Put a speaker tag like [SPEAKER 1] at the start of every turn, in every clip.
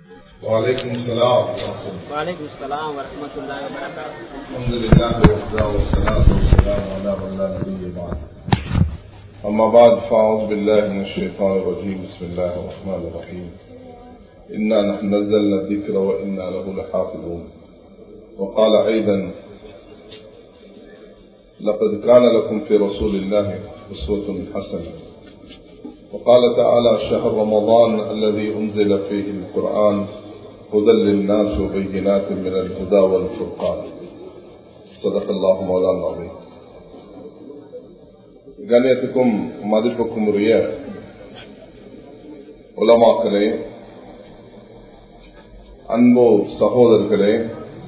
[SPEAKER 1] وعليكم السلام ورحمة الله
[SPEAKER 2] وعليكم السلام ورحمة الله وبركاته
[SPEAKER 1] الحمد لله وحده والصلاة والسلام على من لا نبي بعد أما بعد فأعوذ بالله من الشيطان الرجيم بسم الله الرحمن الرحيم إنا نحن نزلنا الذكر وإنا له لحافظون وقال أيضا لقد كان لكم في رسول الله أسوة حسنة وقال تعالى شهر رمضان الذي أنزل فيه القرآن هدى للناس وبينات من الهدى والفرقان صدق الله مولانا العظيم கண்ணியத்துக்கும் மதிப்புக்கும் உரிய உலமாக்களே அன்போ சகோதரர்களே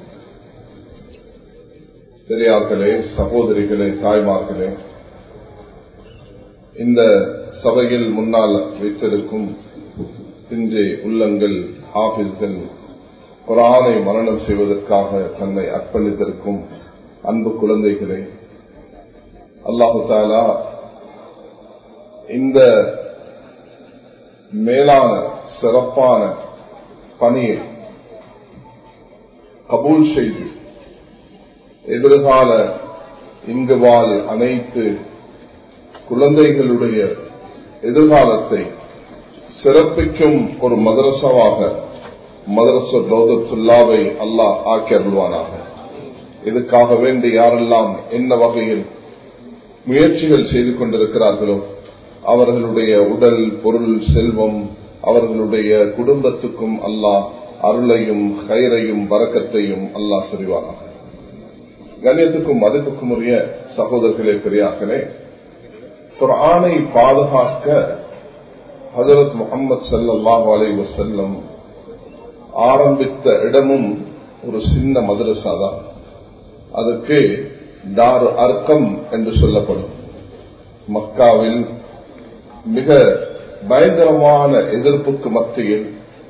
[SPEAKER 1] பெரியார்களே சகோதரிகளே தாய்மார்களே இந்த சபையில் முன்னால் வைத்திருக்கும் இன்று உள்ளங்கள் ஆபிஸ்கள் குரானை மரணம் செய்வதற்காக தன்னை அர்ப்பணித்திருக்கும் அன்பு குழந்தைகளே அல்லாஹு தாலா இந்த மேலான சிறப்பான பணியை கபூல் செய்து எதிர்கால இங்கு வாழ் அனைத்து குழந்தைகளுடைய எதிர்காலத்தை சிறப்பிக்கும் ஒரு மதரசாவாக மதரச பௌதத்துல்லாவை அல்லாஹ் ஆக்கி அருள்வானாக இதுக்காக வேண்டி யாரெல்லாம் என்ன வகையில் முயற்சிகள் செய்து கொண்டிருக்கிறார்களோ அவர்களுடைய உடல் பொருள் செல்வம் அவர்களுடைய குடும்பத்துக்கும் அல்லாஹ் அருளையும் கயிறையும் வரக்கத்தையும் அல்லாஹ் சரிவானாக கண்ணியத்துக்கும் மதிப்புக்கும் உரிய சகோதரர்களே பெரியார்களே குரானை பாதுகாக்க ஹசரத் முகமது சல்லாஹூ அலை வசல்லம் ஆரம்பித்த இடமும் ஒரு சின்ன மதரசா தான் அதுக்கு தாரு அர்க்கம் என்று சொல்லப்படும் மக்காவில் மிக பயங்கரமான எதிர்ப்புக்கு மத்தியில்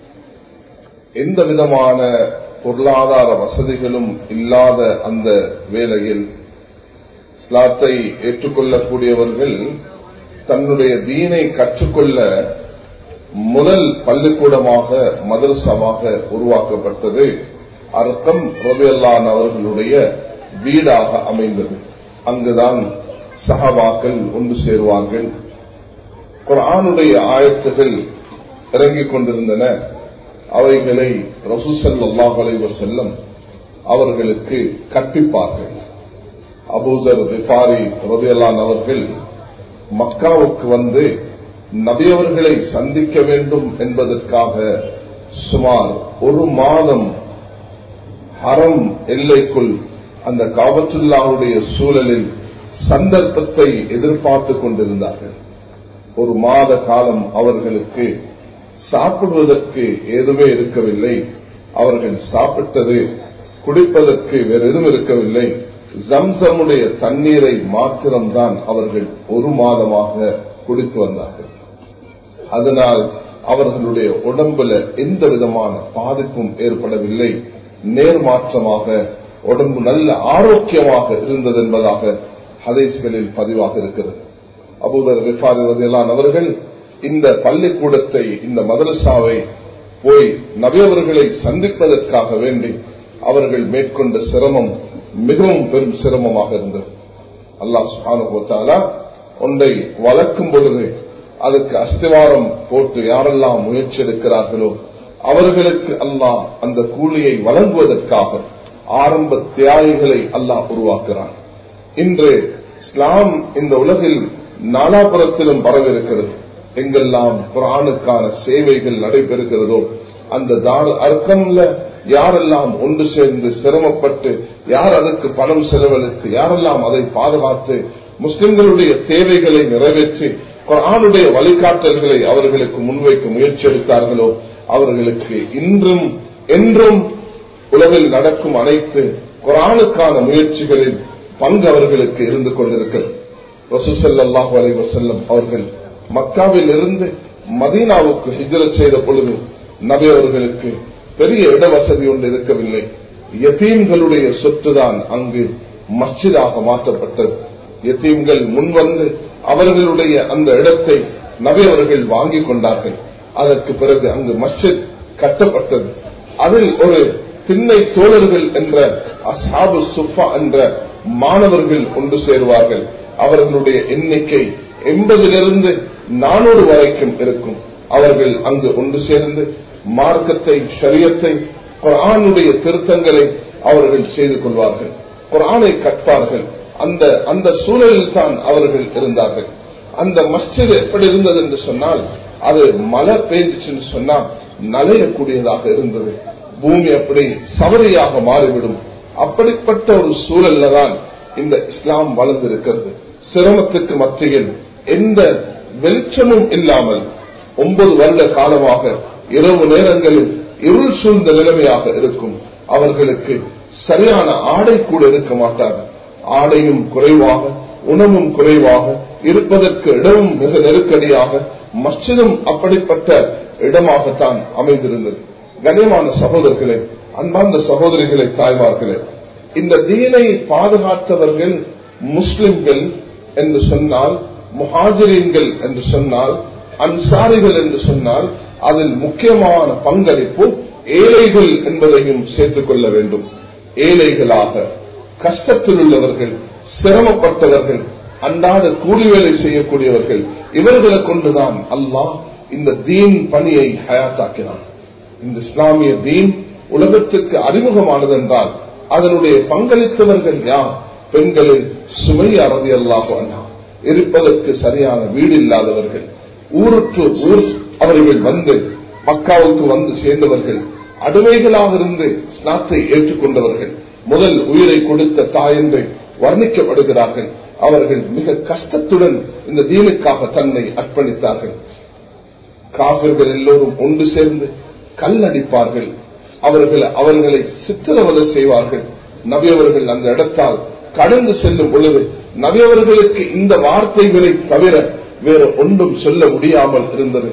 [SPEAKER 1] எந்த விதமான பொருளாதார வசதிகளும் இல்லாத அந்த வேளையில் இஸ்லாத்தை ஏற்றுக்கொள்ளக்கூடியவர்கள் தன்னுடைய தீனை கற்றுக்கொள்ள முதல் பள்ளிக்கூடமாக மதரசாவாக உருவாக்கப்பட்டது அர்த்தம் ரபியல்லான் அவர்களுடைய வீடாக அமைந்தது அங்குதான் சஹபாக்கள் ஒன்று சேருவார்கள் குரானுடைய ஆயத்துகள் இறங்கிக் கொண்டிருந்தன அவைகளை ரசூசல்லாஹ் செல்லம் அவர்களுக்கு கற்பிப்பார்கள் அபூசர் விபாரி ரபியல்லான் அவர்கள் மக்காவுக்கு வந்து நபியவர்களை சந்திக்க வேண்டும் என்பதற்காக சுமார் ஒரு மாதம் ஹரம் எல்லைக்குள் அந்த காபத்துல்லாவுடைய சூழலில் சந்தர்ப்பத்தை எதிர்பார்த்து கொண்டிருந்தார்கள் ஒரு மாத காலம் அவர்களுக்கு சாப்பிடுவதற்கு எதுவுமே இருக்கவில்லை அவர்கள் சாப்பிட்டது குடிப்பதற்கு வேற எதுவும் இருக்கவில்லை ஜம்சமுடைய தண்ணீரை மாத்திரம்தான் அவர்கள் ஒரு மாதமாக குடித்து வந்தார்கள் அதனால் அவர்களுடைய உடம்புல எந்த விதமான பாதிப்பும் ஏற்படவில்லை நேர்மாற்றமாக உடம்பு நல்ல ஆரோக்கியமாக இருந்தது என்பதாக ஹதேஸ்களில் பதிவாக இருக்கிறது அபூதர் விஃபாரிவதெல்லாம் அவர்கள் இந்த பள்ளிக்கூடத்தை இந்த மதரசாவை போய் நபியவர்களை சந்திப்பதற்காக வேண்டி அவர்கள் மேற்கொண்ட சிரமம் மிகவும் பெரும் சிரமமாக இருந்தது அல்லாஹ் ஒன்றை வளர்க்கும் பொழுது அதுக்கு அஸ்திவாரம் போட்டு யாரெல்லாம் முயற்சி எடுக்கிறார்களோ அவர்களுக்கு அல்லாஹ் அந்த கூலியை வழங்குவதற்காக ஆரம்ப தியாகிகளை அல்லாஹ் உருவாக்குறான் இன்று இஸ்லாம் இந்த உலகில் நாலாபுரத்திலும் பரவிருக்கிறது எங்கெல்லாம் குரானுக்கான சேவைகள் நடைபெறுகிறதோ அந்த தார் அர்க்கம்ல யாரெல்லாம் ஒன்று சேர்ந்து சிரமப்பட்டு யார் அதற்கு பணம் செலவழித்து யாரெல்லாம் அதை பாதுகாத்து முஸ்லிம்களுடைய தேவைகளை நிறைவேற்றி குரானுடைய வழிகாட்டல்களை அவர்களுக்கு முன்வைக்க முயற்சி எடுத்தார்களோ அவர்களுக்கு இன்றும் என்றும் உலகில் நடக்கும் அனைத்து குரானுக்கான முயற்சிகளில் பங்கு அவர்களுக்கு இருந்து கொண்டிருக்கிறது ரசூசல்லாஹு அலைவசல்லம் அவர்கள் மக்காவில் இருந்து மதீனாவுக்கு ஹிஜரத் செய்த பொழுது நபி அவர்களுக்கு பெரிய இடவசதி ஒன்று இருக்கவில்லை யத்தீம்களுடைய சொத்துதான் அங்கு மஸ்ஜிதாக மாற்றப்பட்டது யத்தீம்கள் முன்வந்து அவர்களுடைய அந்த இடத்தை நபி அவர்கள் வாங்கிக் கொண்டார்கள் அதற்கு பிறகு அங்கு மஸ்ஜித் கட்டப்பட்டது அதில் ஒரு திண்ணை தோழர்கள் என்ற அசாபு சுஃபா என்ற மாணவர்கள் ஒன்று சேருவார்கள் அவர்களுடைய எண்ணிக்கை எண்பதிலிருந்து நானூறு வரைக்கும் இருக்கும் அவர்கள் அங்கு ஒன்று சேர்ந்து மார்க்கத்தை ஷரியத்தை குரானுடைய திருத்தங்களை அவர்கள் செய்து கொள்வார்கள் குரானை கற்பார்கள் அந்த அந்த சூழலில் தான் அவர்கள் இருந்தார்கள் அந்த மஸ்ஜித் எப்படி இருந்தது என்று சொன்னால் அது மழை பெய்ஞ்சிச்சுன்னு சொன்னால் நலையக்கூடியதாக இருந்தது பூமி அப்படி சவரியாக மாறிவிடும் அப்படிப்பட்ட ஒரு சூழல்ல தான் இந்த இஸ்லாம் வளர்ந்திருக்கிறது சிரமத்துக்கு மத்தியில் எந்த வெளிச்சமும் இல்லாமல் ஒன்பது வருட காலமாக இரவு நேரங்களில் இருள் சூழ்ந்த நிலைமையாக இருக்கும் அவர்களுக்கு சரியான ஆடை கூட இருக்க மாட்டார்கள் ஆடையும் குறைவாக உணவும் குறைவாக இருப்பதற்கு இடமும் மிக நெருக்கடியாக மஸ்ஜிதும் அப்படிப்பட்ட இடமாகத்தான் அமைந்திருந்தது கண்ணியமான சகோதரர்களே அன்பார்ந்த சகோதரிகளை தாய்மார்களே இந்த தீனை பாதுகாத்தவர்கள் முஸ்லிம்கள் என்று சொன்னால் முஹாஜிரீன்கள் என்று சொன்னால் அன்சாரிகள் என்று சொன்னால் அதில் முக்கியமான பங்களிப்பு ஏழைகள் என்பதையும் சேர்த்துக் கொள்ள வேண்டும் ஏழைகளாக கஷ்டத்தில் உள்ளவர்கள் சிரமப்பட்டவர்கள் அன்றாட கூலி வேலை செய்யக்கூடியவர்கள் இவர்களை கொண்டுதான் அல்லாஹ் இந்த தீன் பணியை ஹயாத்தாக்கினான் இந்த இஸ்லாமிய தீன் உலகத்துக்கு அறிமுகமானது என்றால் அதனுடைய பங்களித்தவர்கள் யார் பெண்களில் சுமை அறதி அல்லாஹ் இருப்பதற்கு சரியான வீடு இல்லாதவர்கள் ஊருக்கு ஊர் அவர்கள் வந்து மக்காவுக்கு வந்து சேர்ந்தவர்கள் அடிமைகளாக இருந்து ஸ்நாத்தை ஏற்றுக்கொண்டவர்கள் முதல் உயிரை கொடுத்த தாயென்று வர்ணிக்கப்படுகிறார்கள் அவர்கள் மிக கஷ்டத்துடன் இந்த தீனுக்காக தன்னை அர்ப்பணித்தார்கள் காவிர்கள் எல்லோரும் ஒன்று சேர்ந்து கல்லடிப்பார்கள் அவர்கள் அவர்களை சித்திரவதை செய்வார்கள் நபியவர்கள் அந்த இடத்தால் கடந்து செல்லும் பொழுது நபியவர்களுக்கு இந்த வார்த்தைகளை தவிர வேற ஒன்றும் சொல்ல முடியாமல் இருந்தது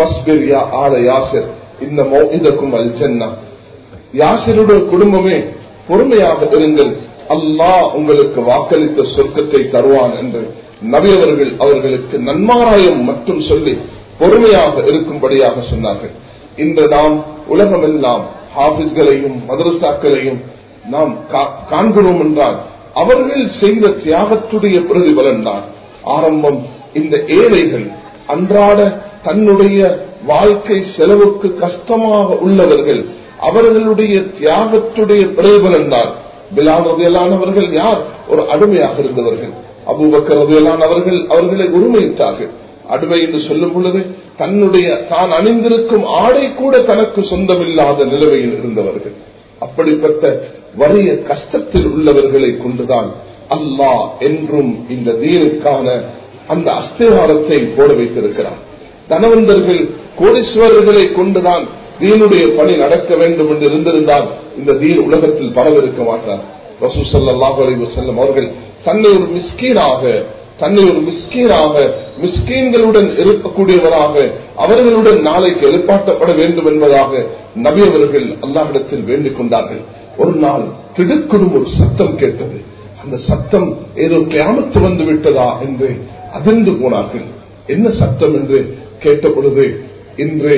[SPEAKER 1] இந்த மௌஇதக்கும் அல் ஜன்னா யாசிருடைய குடும்பமே பொறுமையாக இருங்கள் அல்லாஹ் உங்களுக்கு வாக்களித்த சொர்க்கத்தை தருவான் என்று நபியவர்கள் அவர்களுக்கு நன்மாராயம் மட்டும் சொல்லி பொறுமையாக இருக்கும்படியாக சொன்னார்கள் இன்று நாம் உலகமெல்லாம் ஹாபிஸ்களையும் மதரசாக்களையும் நாம் காண்கிறோம் என்றால் அவர்கள் செய்த தியாகத்துடைய பிரதிபலன் தான் ஆரம்பம் இந்த ஏழைகள் அன்றாட தன்னுடைய வாழ்க்கை செலவுக்கு கஷ்டமாக உள்ளவர்கள் அவர்களுடைய தியாகத்துடைய பிரதிபலன் தான் பிலால் ரதியலானவர்கள் யார் ஒரு அடிமையாக இருந்தவர்கள் அபூபக்கர் ரதியலானவர்கள் அவர்களை உரிமையிட்டார்கள் அடிமை என்று சொல்லும் பொழுது தன்னுடைய தான் அணிந்திருக்கும் ஆடை கூட தனக்கு சொந்தமில்லாத நிலைமையில் இருந்தவர்கள் அப்படிப்பட்ட வறிய கஷ்டத்தில் உள்ளவர்களை கொண்டுதான் அல்லாஹ் என்றும் இந்த தீனுக்கான அந்த அஸ்திகாரத்தை போட வைத்திருக்கிறார் தனவந்தர்கள் கோடீஸ்வரர்களை கொண்டுதான் தீனுடைய பணி நடக்க வேண்டும் என்று இருந்திருந்தால் இந்த தீன் உலகத்தில் பரவிருக்க மாட்டார் ரசூ சல்லாஹ் அலி வசல்லம் அவர்கள் தன்னை ஒரு மிஸ்கீனாக தன்னை ஒரு மிஸ்கீனாக மிஸ்கீன்களுடன் இருக்கக்கூடியவராக அவர்களுடன் நாளைக்கு எழுப்பாட்டப்பட வேண்டும் என்பதாக நபி அவர்கள் அல்லாஹிடத்தில் வேண்டிக் கொண்டார்கள் ஒரு நாள் திடுக்குடும் ஒரு சத்தம் கேட்டது அந்த சத்தம் ஏதோ கிராமத்து வந்து விட்டதா என்று அதிர்ந்து போனார்கள் என்ன சத்தம் என்று கேட்ட பொழுது இன்று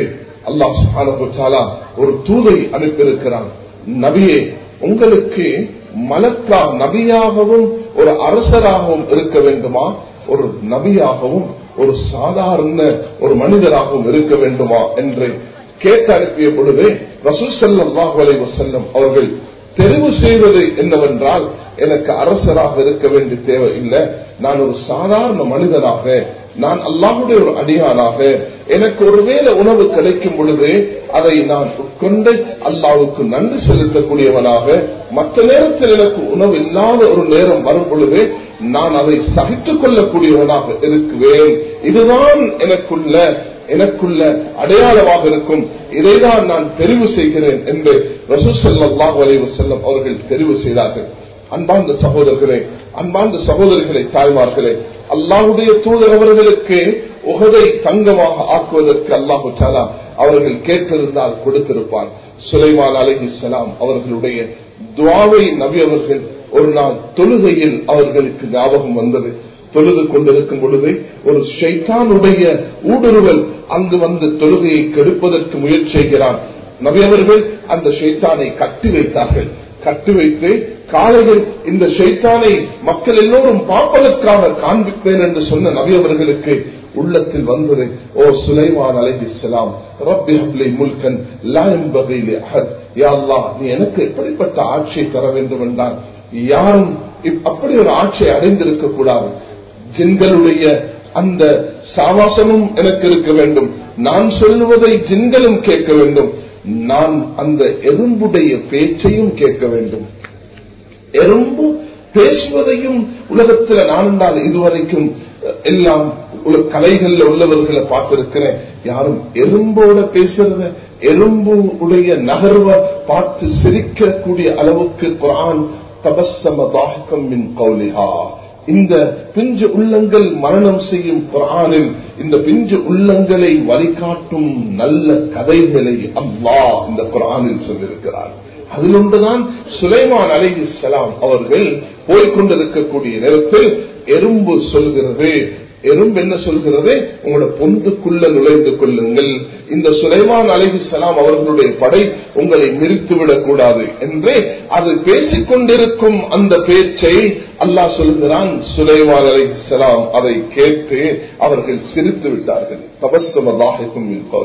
[SPEAKER 1] அல்லாஹ் ஒரு தூதை அனுப்பியிருக்கிறான் நபியே உங்களுக்கு மலக்கா நபியாகவும் ஒரு அரசராகவும் இருக்க வேண்டுமா ஒரு நபியாகவும் ஒரு சாதாரண ஒரு மனிதராகவும் இருக்க வேண்டுமா என்று கேட்டு அனுப்பிய பொழுது ரசூசல்லாஹ் செல்லம் அவர்கள் தெரிவு செய்வது என்னவென்றால் எனக்கு அரசராக இருக்க வேண்டிய தேவை இல்லை நான் ஒரு சாதாரண மனிதனாக நான் அல்லாஹுடைய ஒரு அடியானாக எனக்கு ஒருவேளை உணவு கிடைக்கும் பொழுது அதை நான் உட்கொண்டு அல்லாவுக்கு நன்றி செலுத்தக்கூடியவனாக மற்ற நேரத்தில் எனக்கு உணவு இல்லாத ஒரு நேரம் வரும் பொழுது நான் அதை சகித்துக் கொள்ளக்கூடியவனாக இருக்குவேன் இதுதான் எனக்குள்ள எனக்குள்ள அடையாளமாக இருக்கும் இதைதான் நான் தெரிவு செய்கிறேன் என்று ரசூசல்லாஹ் வலைவு செல்லம் அவர்கள் தெரிவு செய்தார்கள் அன்பார்ந்த சகோதரர்களே அன்பார்ந்த சகோதரிகளை தாய்மார்களே அல்லாஹுடைய தூதர் அவர்களுக்கு உகதை தங்கமாக ஆக்குவதற்கு அல்லாஹு சாலா அவர்கள் கேட்டிருந்தால் கொடுத்திருப்பார் சுலைமான் அலஹி சலாம் அவர்களுடைய துவாவை நபி அவர்கள் ஒரு நாள் தொழுகையில் அவர்களுக்கு ஞாபகம் வந்தது தொழுது கொண்டிருக்கும் பொழுது ஒரு ஷைத்தானுடைய ஊடுருவல் அங்கு வந்து தொழுகையை கெடுப்பதற்கு முயற்சி செய்கிறான் நபியவர்கள் அந்த ஷைத்தானை கட்டி வைத்தார்கள் கட்டி வைத்து காலையில் இந்த ஷைத்தானை மக்கள் எல்லோரும் பார்ப்பதற்காக காண்பிப்பேன் என்று சொன்ன நபியவர்களுக்கு உள்ளத்தில் வந்தது ஓ சுலைமான் அலைஹிஸ்ஸலாம் ரப்பி ஹப்லி முல்கன் லா யன்பகி லி அஹத் யா அல்லாஹ் நீ எனக்கு எப்படிப்பட்ட ஆட்சியை தர வேண்டும் என்றால் யாரும் இப்- அப்படி ஒரு ஆட்சியை அடைந்திருக்க கூடாது ஜின்களுடைய அந்த சாவாசமும் எனக்கு இருக்க வேண்டும் நான் சொல்லுவதை ஜின்களும் கேட்க வேண்டும் நான் அந்த எறும்புடைய பேச்சையும் கேட்க வேண்டும் எறும்பு பேசுவதையும் உலகத்துல நான் தான் இதுவரைக்கும் எல்லாம் உல- கலைகள்ல உள்ளவர்களை பார்த்திருக்கிறேன் யாரும் எறும்போட பேசுறத எறும்பு உடைய நகர்வை பார்த்து சிரிக்கக்கூடிய அளவுக்கு குரான் தபஸ்ஸம தாஹகம் மின் கௌலிஹா இந்த பிஞ்சு உள்ளங்கள் மரணம் செய்யும் குரானில் இந்த பிஞ்சு உள்ளங்களை வழிகாட்டும் நல்ல கதைகளை அல்லாஹ் இந்த குரானில் சொல்லியிருக்கிறார் அதில் ஒன்றுதான் சுலைமான் அலைஹிஸ்ஸலாம் அவர்கள் போய்கொண்டிருக்கக்கூடிய நேரத்தில் எறும்பு சொல்கிறது எறும்பு என்ன சொல்கிறது உங்களோட பொந்துக்குள்ள நுழைந்து கொள்ளுங்கள் இந்த சுலைமான் அலைஹிஸ்ஸலாம் அவர்களுடைய படை உங்களை நிறுத்திவிடக் கூடாது என்று அது பேசிக் கொண்டிருக்கும் அந்த பேச்சை அல்லாஹ் சொல்கிறான் சுலைமான் அலைஹிஸ்ஸலாம் அதை கேட்டு அவர்கள் சிரித்து விட்டார்கள் தபஸ்தமதாகும்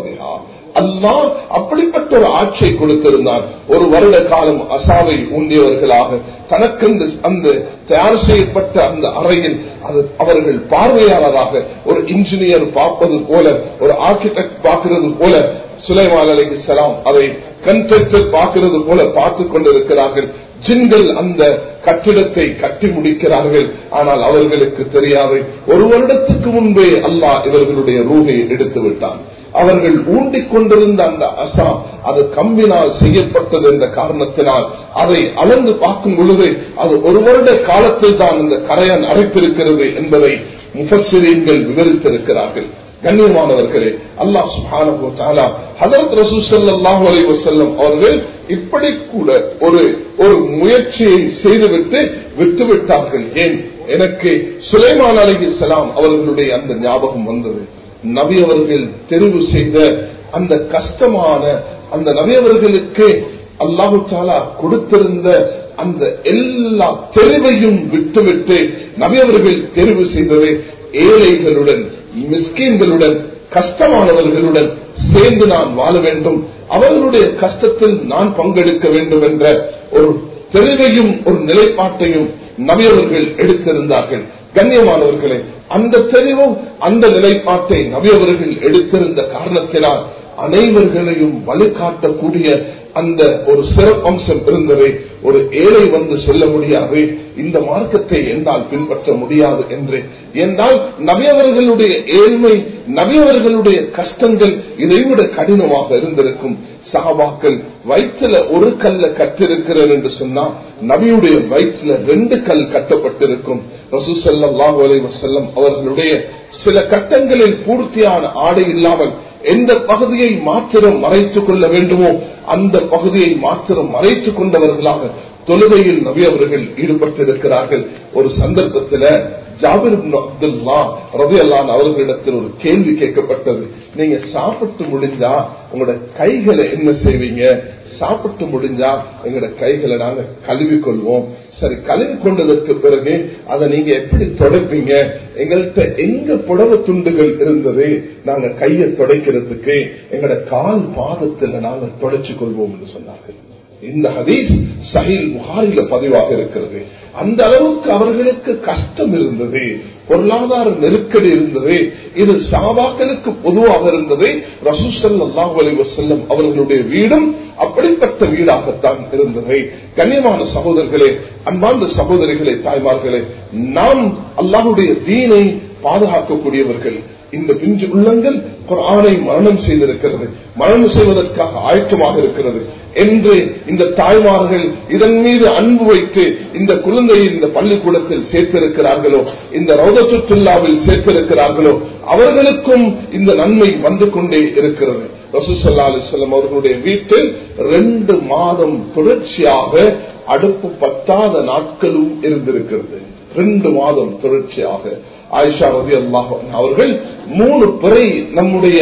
[SPEAKER 1] அல்லாஹ் அப்படிப்பட்ட ஒரு ஆட்சியை கொடுத்திருந்தான் ஒரு வருட காலம் அசாவை உண்டியவர்களாக தனக்கென்று அந்த தயார் செய்யப்பட்ட அந்த அறையில் அது அவர்கள் பார்வையாளராக ஒரு இன்ஜினியர் பார்ப்பது போல ஒரு ஆர்கிடெக்ட் பார்க்கிறது போல சுலைமான் அலைஹிஸ்ஸலாம் அதை கன்ஸ்ட்ரக்டர் பார்க்கிறது போல பார்த்துக் கொண்டிருக்கிறார்கள் ஜின்கள் அந்த கட்டிடத்தை கட்டி முடிக்கிறார்கள் ஆனால் அவர்களுக்கு தெரியாது ஒரு வருடத்துக்கு முன்பே அல்லாஹ் இவர்களுடைய ரூகை எடுத்து விட்டான் அவர்கள் ஊண்டிக் கொண்டிருந்த அந்த அசா அது கம்பினால் செய்யப்பட்டது என்ற காரணத்தினால் அதை அளந்து பார்க்கும் பொழுது அது ஒரு வருட காலத்தில் தான் இந்த கரையான் அடைத்திருக்கிறது என்பதை முஃபசிரியங்கள் விவரித்திருக்கிறார்கள் கண்ணியமானவர்களே அல்லாஹ் சுப்ஹானஹு தஆலா ஹஜரத் ரசூல் ஸல்லல்லாஹு அலைஹி வஸல்லம் அவர்கள் இப்படி கூட ஒரு ஒரு முயற்சியை செய்துவிட்டு விட்டுவிட்டார்கள் ஏன் எனக்கு சுலைமான் அலைஹிஸ்ஸலாம் அவர்களுடைய அந்த ஞாபகம் வந்தது நபி அவர்கள் தெரிவு செய்த அந்த கஷ்டமான அந்த நபி அவர்களுக்கு அல்லாஹு தாலா கொடுத்திருந்த அந்த எல்லா தெளிவையும் விட்டுவிட்டு நபி அவர்கள் தெரிவு செய்ததை ஏழைகளுடன் மிஸ்கீன்களுடன் கஷ்டமானவர்களுடன் சேர்ந்து நான் வாழ வேண்டும் அவர்களுடைய கஷ்டத்தில் நான் பங்கெடுக்க வேண்டும் என்ற ஒரு தெளிவையும் ஒரு நிலைப்பாட்டையும் நபியவர்கள் எடுத்திருந்தார்கள் கண்ணியமானவர்களே அந்த தெளிவும் அந்த நிலைப்பாட்டை நபியவர்கள் எடுத்திருந்த காரணத்தினால் அனைவர்களையும் வழிகாட்டக்கூடிய அந்த ஒரு சிறப்பம்சம் இருந்ததை ஒரு ஏழை வந்து சொல்ல முடியாது இந்த மார்க்கத்தை என்னால் பின்பற்ற முடியாது என்று என்றால் நபியவர்களுடைய ஏழ்மை நபியவர்களுடைய கஷ்டங்கள் இதைவிட கடினமாக இருந்திருக்கும் சஹாபாக்கள் வயிற்றுல ஒரு கல்ல கட்டிருக்கிறது என்று சொன்னா நபியுடைய வயிற்றுல ரெண்டு கல் கட்டப்பட்டிருக்கும் ரசூசல்லாஹு அலைஹி வஸல்லம் அவர்களுடைய சில கட்டங்களில் பூர்த்தியான ஆடை இல்லாமல் எந்த பகுதியை மாத்திரம் மறைத்துக் கொள்ள வேண்டுமோ அந்த பகுதியை மாத்திரம் மறைத்துக் கொண்டவர்களாக தொழுகையில் நபி அவர்கள் ஈடுபட்டிருக்கிறார்கள் ஒரு சந்தர்ப்பத்தில் ஜாபிர் இப்னு அப்துல்லா ரவி அல்லான் அவர்களிடத்தில் ஒரு கேள்வி கேட்கப்பட்டது நீங்க சாப்பிட்டு முடிஞ்சா உங்களோட கைகளை என்ன செய்வீங்க சாப்பிட்டு முடிஞ்சா எங்களோட கைகளை நாங்க கழுவி கொள்வோம் சரி கழுவி கொண்டதற்கு பிறகு அதை நீங்க எப்படி தொடப்பீங்க எங்கள்கிட்ட எங்க புடவ துண்டுகள் இருந்தது நாங்க கையை துடைக்கிறதுக்கு எங்களோட கால் பாதத்துல நாங்க துடைச்சு கொள்வோம் என்று சொன்னார்கள் இந்த ஹதீஸ் சஹீல் புகாரில பதிவாக இருக்கிறது அந்த அளவுக்கு அவர்களுக்கு கஷ்டம் இருந்தது பொருளாதார நெருக்கடி இருந்தது இது சாபாக்களுக்கு பொதுவாக இருந்தது ரசூசல்லாஹ் அலி வசல்லம் அவர்களுடைய வீடும் அப்படிப்பட்ட வீடாகத்தான் இருந்தது கண்ணியமான சகோதரர்களே அன்பார்ந்த சகோதரிகளே தாய்மார்களே நாம் அல்லாஹுடைய தீனை பாதுகாக்கக்கூடியவர்கள் இந்த பிஞ்சு உள்ளங்கள் குரானை மரணம் செய்திருக்கிறது மரணம் செய்வதற்காக ஆயத்தமாக இருக்கிறது என்று இந்த தாய்மார்கள் இதன் மீது அன்பு வைத்து இந்த குழந்தையை இந்த பள்ளிக்கூடத்தில் சேர்த்திருக்கிறார்களோ இந்த ரௌதத்துல்லாவில் சேர்த்திருக்கிறார்களோ அவர்களுக்கும் இந்த நன்மை வந்து கொண்டே இருக்கிறது ரசூசல்லா அலிஸ்லாம் அவர்களுடைய வீட்டில் ரெண்டு மாதம் தொடர்ச்சியாக அடுப்பு பத்தாத நாட்களும் இருந்திருக்கிறது ரெண்டு மாதம் தொடர்ச்சியாக ஆயிஷா ரவி அல்லாஹ் அவர்கள் மூணு பிறை நம்முடைய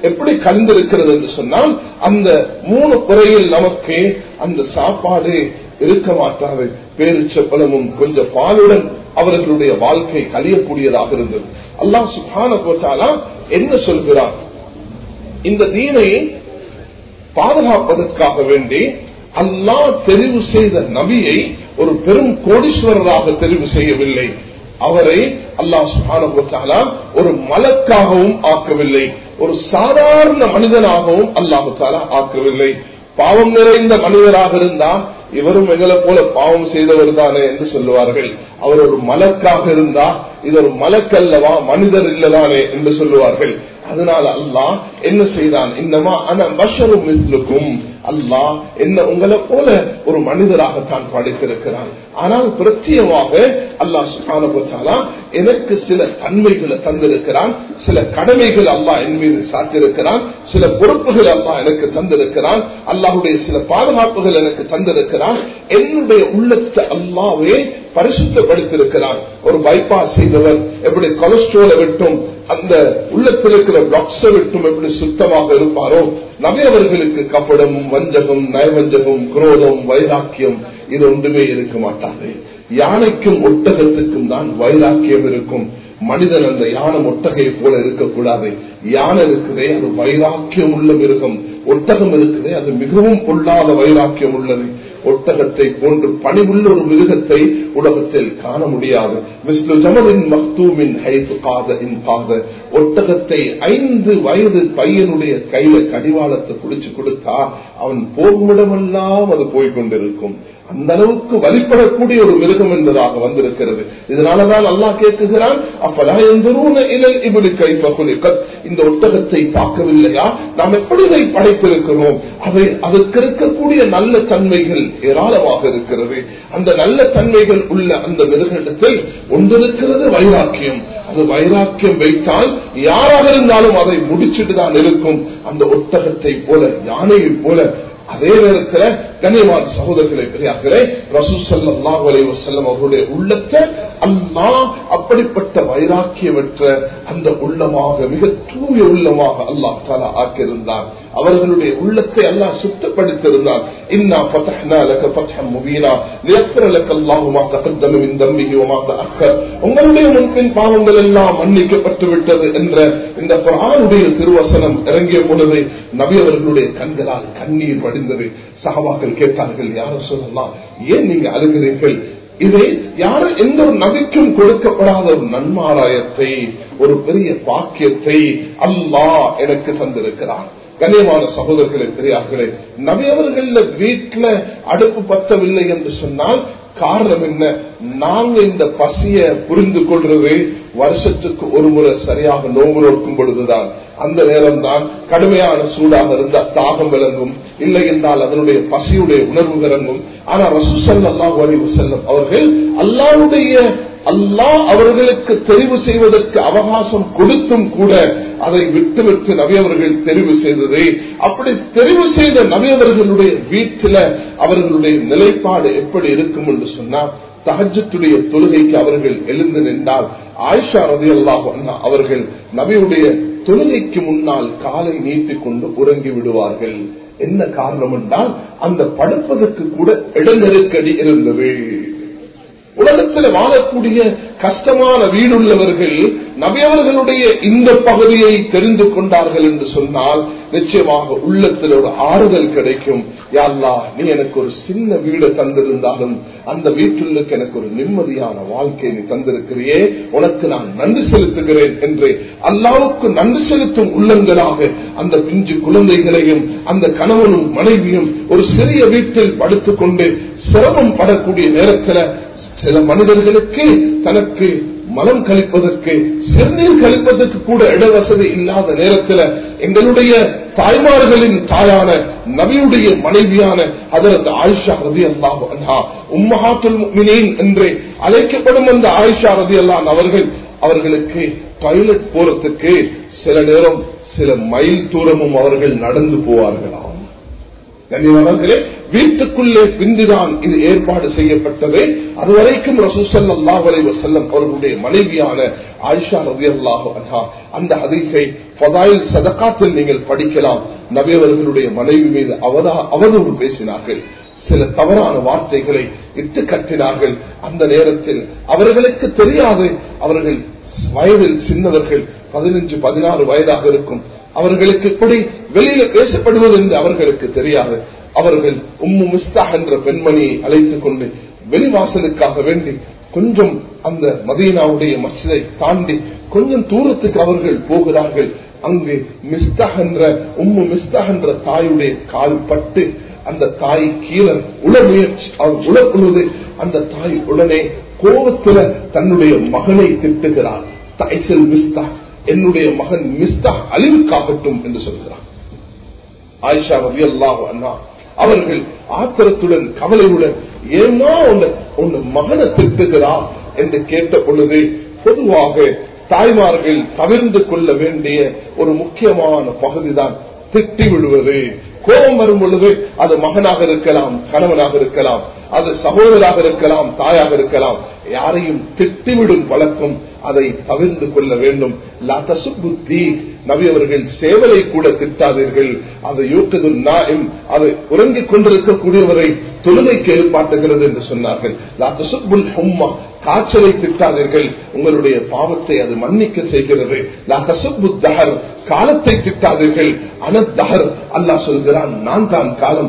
[SPEAKER 1] எப்படி கலந்திருக்கிறது என்று சொன்னால் அந்த மூணு குறையில் நமக்கு அந்த சாப்பாடு இருக்க மாட்டாது பேரிச்சப்பழமும் கொஞ்சம் பாலுடன் அவர்களுடைய வாழ்க்கை கழியக்கூடியதாக இருந்தது அல்லாஹ் சுபான போட்டாலா என்ன சொல்கிறார் இந்த தீனை பாதுகாப்பதற்காக வேண்டி அல்லாஹ் தெரிவு செய்த நபியை ஒரு பெரும் கோடீஸ்வரராக தெரிவு செய்யவில்லை அவரை அல்லாஹ் சுபான ஒரு மலக்காகவும் ஆக்கவில்லை ஒரு சாதாரண மனிதனாகவும் அல்லாஹு தாலா ஆக்கவில்லை பாவம் நிறைந்த மனிதராக இருந்தா இவரும் எங்களை போல பாவம் செய்தவர் தானே என்று சொல்லுவார்கள் அவர் ஒரு மலக்காக இருந்தா இது ஒரு மலக்கல்லவா மனிதர் இல்லதானே என்று சொல்லுவார்கள் அதனால அல்லாஹ் என்ன செய்தான் இன்னமா ஆனா மஷரும் மிஸ்லுக்கும் அல்லாஹ் என்ன உங்களை போல ஒரு மனிதராகத்தான் படைத்திருக்கிறான் ஆனால் பிரத்யமாக அல்லாஹ் சுகானா எனக்கு சில தன்மைகளை தந்திருக்கிறான் சில கடமைகள் அல்லாஹ் என் மீது சாத்திருக்கிறான் சில பொறுப்புகள் அல்லாஹ் எனக்கு தந்திருக்கிறான் அல்லாஹுடைய சில பாதுகாப்புகள் எனக்கு தந்திருக்கிறான் என்னுடைய உள்ளத்தை அல்லாவே பரிசுத்தப்படுத்திருக்கிறான் ஒரு பைபாஸ் செய்தவர் எப்படி கொலஸ்ட்ரோலை விட்டும் அந்த உள்ளத்தில் இருக்கிற பிளாக்ஸை விட்டும் எப்படி சுத்தமாக இருப்பாரோ நகையவர்களுக்கு கப்படம் வஞ்சகம் நயவஞ்சகம் குரோதம் வைராக்கியம் இது ஒன்றுமே இருக்க மாட்டாது யானைக்கும் ஒட்டகத்துக்கும் தான் வைராக்கியம் இருக்கும் மனிதன் அந்த யானை ஒட்டகை போல இருக்கக்கூடாது யானை இருக்குதே அது வைராக்கியம் உள்ள மிருகம் ஒட்டகம் இருக்குதே அது மிகவும் பொல்லாத வைராக்கியம் உள்ளது ஒட்டகத்தை போன்று பணிவுள்ள ஒரு மிருகத்தை உலகத்தில் காண முடியாது மிஸ்லு ஜமலின் மக்தூமின் ஹைத்து காத இன் காத ஒட்டகத்தை ஐந்து வயது பையனுடைய கையில கடிவாளத்தை குடிச்சு கொடுத்தா அவன் போகுமிடமெல்லாம் அது போய்கொண்டிருக்கும் அந்த அளவுக்கு வழிபடக்கூடிய ஒரு மிருகம் என்பதாக வந்திருக்கிறது இதனாலதான் அல்லாஹ் கேட்குகிறான் அப்பலா எந்தரூன இழல் இப்படி கைப்பகுலிக்கத் இந்த ஒட்டகத்தை பார்க்கவில்லையா நாம் எப்படி இதை படைத்திருக்கிறோம் அதை அதற்கு இருக்கக்கூடிய நல்ல தன்மைகள் ஏராளமாக இருக்கிறது அந்த நல்ல தன்மைகள் உள்ள அந்த மிருகத்தில் ஒன்றிருக்கிறது வைராக்கியம் அது வைராக்கியம் வைத்தால் யாராக இருந்தாலும் அதை முடிச்சுட்டு தான் இருக்கும் அந்த ஒட்டகத்தை போல யானையை போல அதே நேரத்தில் கண்ணியமான சகோதரர்களை பெரியார்களே ரசூசல்லாஹ் அலைவசல்லம் அவர்களுடைய உள்ளத்தை அல்லா அப்படிப்பட்ட வைராக்கியமற்ற அந்த உள்ளமாக மிக தூய உள்ளமாக அல்லாஹ் தாலா ஆக்கியிருந்தார் அவர்களுடைய உள்ளத்தை அல்லாஹ் சுத்தப்படுத்தியிருந்தார் இன்னா பத்தஹ்னா லக பத்ஹம் முபீனா லியக்ஃபிர லக அல்லாஹு மா தகத்தம மின் தம்பிஹி வ மா தஅக்கர் உங்களுடைய முன்பின் பாவங்கள் எல்லாம் மன்னிக்கப்பட்டு விட்டது என்ற இந்த குர்ஆனுடைய திருவசனம் இறங்கிய பொழுது நபி அவர்களுடைய கண்களால் கண்ணீர் வடிந்தது சஹாபாக்கள் கேட்டார்கள் யாரும் சொல்லலாம் ஏன் நீங்க அழுகிறீர்கள் இதை யார் எந்த ஒரு நபிக்கும் கொடுக்கப்படாத ஒரு நன்மாராயத்தை ஒரு பெரிய பாக்கியத்தை அல்லாஹ் எனக்கு தந்திருக்கிறார் கண்ணியமான சகோதரர்களே பெரியார்களே நபியவர்கள் வீட்டுல அடுப்பு பத்தவில்லை என்று சொன்னால் காரணம் என்ன நாங்க இந்த பசிய புரிந்து கொள்றது வருஷத்துக்கு ஒரு முறை சரியாக நோவு நோக்கும் பொழுதுதான் அந்த நேரம் தான் கடுமையான சூடாக இருந்த தாகம் விளங்கும் இல்லை என்றால் அதனுடைய பசியுடைய உணர்வு விளங்கும் ஆனா ரசூசல்லா வரைவு செல்லும் அவர்கள் அல்லாவுடைய அல்லாஹ் அவர்களுக்கு தெரிவு செய்வதற்கு அவகாசம் கொடுத்தும் கூட அதை விட்டுவிட்டு நவியவர்கள் தெரிவு செய்தது அப்படி தெரிவு செய்த நவியவர்களுடைய வீட்டில அவர்களுடைய நிலைப்பாடு எப்படி இருக்கும் என்று சொன்னா தகஜத்துடைய தொழுகைக்கு அவர்கள் எழுந்து நின்றால் ஆயிஷா ரதி அல்லாஹ் அவர்கள் நபியுடைய தொழுகைக்கு முன்னால் காலை நீட்டிக் கொண்டு உறங்கி விடுவார்கள் என்ன காரணம் என்றால் அந்த படுப்பதற்கு கூட இட நெருக்கடி இருந்தது உலகத்தில் வாழக்கூடிய கஷ்டமான வீடுள்ளவர்கள் நபியவர்களுடைய இந்த பகுதியை தெரிந்து கொண்டார்கள் என்று சொன்னால் நிச்சயமாக உள்ளத்தில் ஒரு ஆறுதல் கிடைக்கும் யாழ்லா நீ எனக்கு ஒரு சின்ன வீடு தந்திருந்தாலும் அந்த வீட்டுள்ளுக்கு எனக்கு ஒரு நிம்மதியான வாழ்க்கை நீ தந்திருக்கிறியே உனக்கு நான் நன்றி செலுத்துகிறேன் என்று அல்லாவுக்கு நன்றி செலுத்தும் உள்ளங்களாக அந்த பிஞ்சு குழந்தைகளையும் அந்த கணவனும் மனைவியும் ஒரு சிறிய வீட்டில் படுத்துக் கொண்டு சிரமம் படக்கூடிய நேரத்தில் சில மனிதர்களுக்கு தனக்கு மலம் கழிப்பதற்கு சிறுநீர் கழிப்பதற்கு கூட இடவசதி இல்லாத நேரத்தில் எங்களுடைய தாய்மார்களின் தாயான நபியுடைய மனைவியான அதற்கு ஆயிஷா ரதி அல்லாஹ் உம்மஹாத்துல் மினேன் என்று அழைக்கப்படும் அந்த ஆயிஷா ரதி அல்லான் அவர்கள் அவர்களுக்கு டாய்லெட் போறதுக்கு சில நேரம் சில மைல் தூரமும் அவர்கள் நடந்து போவார்களாம் கண்ணியமானவர்களே வீட்டுக்குள்ளே பிந்துதான் இது ஏற்பாடு செய்யப்பட்டது அதுவரைக்கும் ரசூசல்லா செல்லம் அவர்களுடைய மனைவியான ஆயிஷா ரவி அல்லாஹு அந்த ஹதீஸை பதாயில் சதக்காத்தில் நீங்கள் படிக்கலாம் நபியவர்களுடைய மனைவி மீது அவதா அவதூறு பேசினார்கள் சில தவறான வார்த்தைகளை இட்டு கட்டினார்கள் அந்த நேரத்தில் அவர்களுக்கு தெரியாது அவர்கள் வயதில் சின்னவர்கள் பதினஞ்சு பதினாறு வயதாக இருக்கும் அவர்களுக்கு இப்படி வெளியில பேசப்படுவது என்று அவர்களுக்கு தெரியாது அவர்கள் உம்மு மிஸ்தா என்ற பெண்மணியை அழைத்துக் கொண்டு வெளிவாசலுக்காக வேண்டி கொஞ்சம் அந்த மதீனாவுடைய மசிதை தாண்டி கொஞ்சம் தூரத்துக்கு அவர்கள் போகிறார்கள் அங்கு மிஸ்தா என்ற உம்மு மிஸ்தா என்ற தாயுடைய கால் பட்டு அந்த தாய் கீழே உள முயற்சி உழப்புழுது அந்த தாய் உடனே கோபத்துல தன்னுடைய மகனை திட்டுகிறார் தாய்சல் மிஸ்தா என்னுடைய மகன் மிஸ்தா அழிவுக்காகட்டும் என்று சொல்கிறார் ஆயிஷா ரவி அல்லாஹ் அண்ணா அவர்கள் ஆத்திரத்துடன் கவலையுடன் ஏனோ உன் மகனை திட்டுகிறா என்று கேட்ட பொழுது பொதுவாக தாய்மார்கள் தவிர்ந்து கொள்ள வேண்டிய ஒரு முக்கியமான பகுதிதான் திட்டி விடுவது கோபம் வரும் பொழுது அது மகனாக இருக்கலாம் கணவனாக இருக்கலாம் அது சகோதராக இருக்கலாம் தாயாக இருக்கலாம் யாரையும் திட்டிவிடும் பழக்கம் அதை தவிர்த்து கொள்ள வேண்டும் புத்தி நபி அவர்கள் சேவலை கூட திட்டாதீர்கள் அதை யூட்டது நாயம் அதை உறங்கிக் கொண்டிருக்கக்கூடியவரை தொழுகைக்கு எழுப்பாட்டுகிறது என்று சொன்னார்கள் லாத்தசுப்புல் ஹும்மா காய்ச்சலை திட்டாதீர்கள் உங்களுடைய பாவத்தை அது மன்னிக்க செய்கிறது தஹர் காலத்தை திட்டாதீர்கள் அனத்தஹர் அல்லா சொல்கிறான் நான் தான் காலம்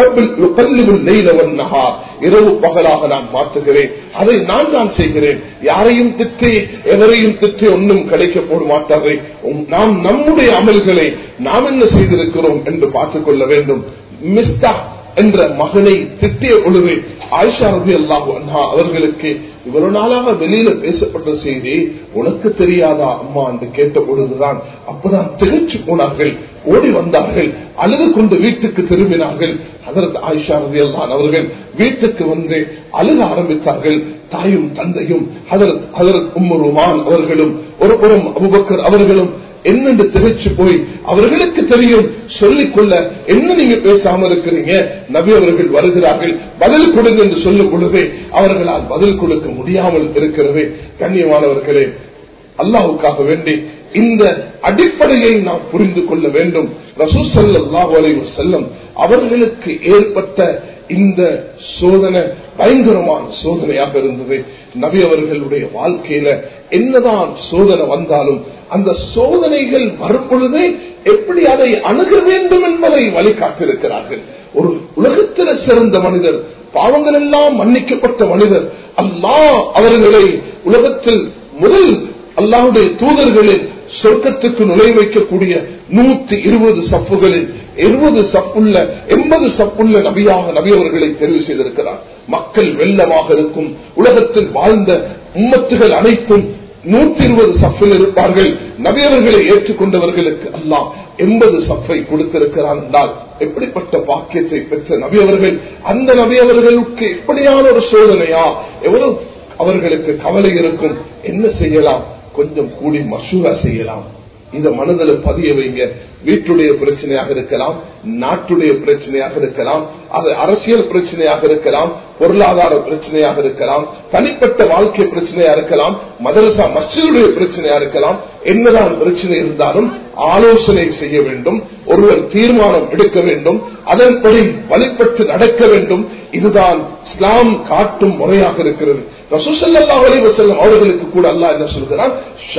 [SPEAKER 1] இரவு பகலாக நான் மாற்றுகிறேன் அதை நான் தான் செய்கிறேன் யாரையும் திட்டி எவரையும் திட்டி ஒன்றும் கிடைக்க போட மாட்டார்கள் நாம் நம்முடைய அமல்களை நாம் என்ன செய்திருக்கிறோம் என்று பார்த்துக் கொள்ள வேண்டும் மிஸ்தா என்ற மகனை திட்டிய பொழுது ஆயிஷா ரபி அல்லாஹு அண்ணா அவர்களுக்கு இவ்வளவு நாளாக வெளியில பேசப்பட்ட செய்தி உனக்கு தெரியாதா அம்மா என்று கேட்ட பொழுதுதான் அப்பதான் திகழ்ச்சி போனார்கள் ஓடி வந்தார்கள் அழுது கொண்டு வீட்டுக்கு திரும்பினார்கள் அதற்கு ஆயிஷா ரவி அல்லான் அவர்கள் வீட்டுக்கு வந்து அழுக ஆரம்பித்தார்கள் தாயும் தந்தையும் அதற்கு உம்முருமான் அவர்களும் ஒரு புறம் அபுபக்கர் அவர்களும் என்னென்று திகழ்ச்சி போய் அவர்களுக்கு தெரியும் சொல்லிக் கொள்ள என்ன நீங்க பேசாம இருக்கிறீங்க நபி அவர்கள் வருகிறார்கள் பதில் கொடுங்க என்று சொல்லும் பொழுது அவர்களால் பதில் கொடுக்க முடியாமல் இருக்கிறது கண்ணியமானவர்களே அல்லாவுக்காக வேண்டி இந்த அடிப்படையை நாம் புரிந்து கொள்ள வேண்டும் ரசூசல்லாஹு செல்லம் அவர்களுக்கு ஏற்பட்ட இந்த சோதனை பயங்கரமான சோதனையாக இருந்தது நபி அவர்களுடைய வாழ்க்கையில என்னதான் சோதனை வந்தாலும் அந்த சோதனைகள் வரும் பொழுதே எப்படி அதை அணுக வேண்டும் என்பதை வழிகாட்டிருக்கிறார்கள் ஒரு உலகத்தில சிறந்த மனிதர் பாவங்கள் எல்லாம் மன்னிக்கப்பட்ட மனிதர் அல்லா அவர்களை உலகத்தில் முதல் அல்லாவுடைய தூதர்களில் சொர்க்கத்துக்கு நுழை வைக்கக்கூடிய நூத்தி இருபது சப்புகளில் இருபது சப்புள்ள எண்பது சப்புள்ள நபியாக நபி அவர்களை தெரிவு செய்திருக்கிறார் மக்கள் வெள்ளமாக இருக்கும் உலகத்தில் வாழ்ந்த உம்மத்துகள் அனைத்தும் நூத்தி இருபது சப்பில் இருப்பார்கள் நபியவர்களை ஏற்றுக்கொண்டவர்களுக்கு அல்லாம் எண்பது சப்பை கொடுத்திருக்கிறார் என்றால் எப்படிப்பட்ட பாக்கியத்தை பெற்ற நபியவர்கள் அந்த நபியவர்களுக்கு எப்படியான ஒரு சோதனையா எவ்வளவு அவர்களுக்கு கவலை இருக்கும் என்ன செய்யலாம் கொஞ்சம் கூடி மசூரா செய்யலாம் இந்த மனதில் பதிய வைங்க வீட்டுடைய பிரச்சனையாக இருக்கலாம் நாட்டுடைய பிரச்சனையாக இருக்கலாம் அது அரசியல் பிரச்சனையாக இருக்கலாம் பொருளாதார பிரச்சனையாக இருக்கலாம் தனிப்பட்ட வாழ்க்கை பிரச்சனையா இருக்கலாம் மதரசா மஸ்ஜிதுடைய பிரச்சனையா இருக்கலாம் என்னதான் பிரச்சனை இருந்தாலும் ஆலோசனை செய்ய வேண்டும் ஒருவர் தீர்மானம் எடுக்க வேண்டும் அதன்படி வழிபட்டு நடக்க வேண்டும் இதுதான் இஸ்லாம் காட்டும் முறையாக இருக்கிறது ரசூசல்லா வலிவசல்லம் அவர்களுக்கு கூட அல்லா என்ன சொல்கிறான்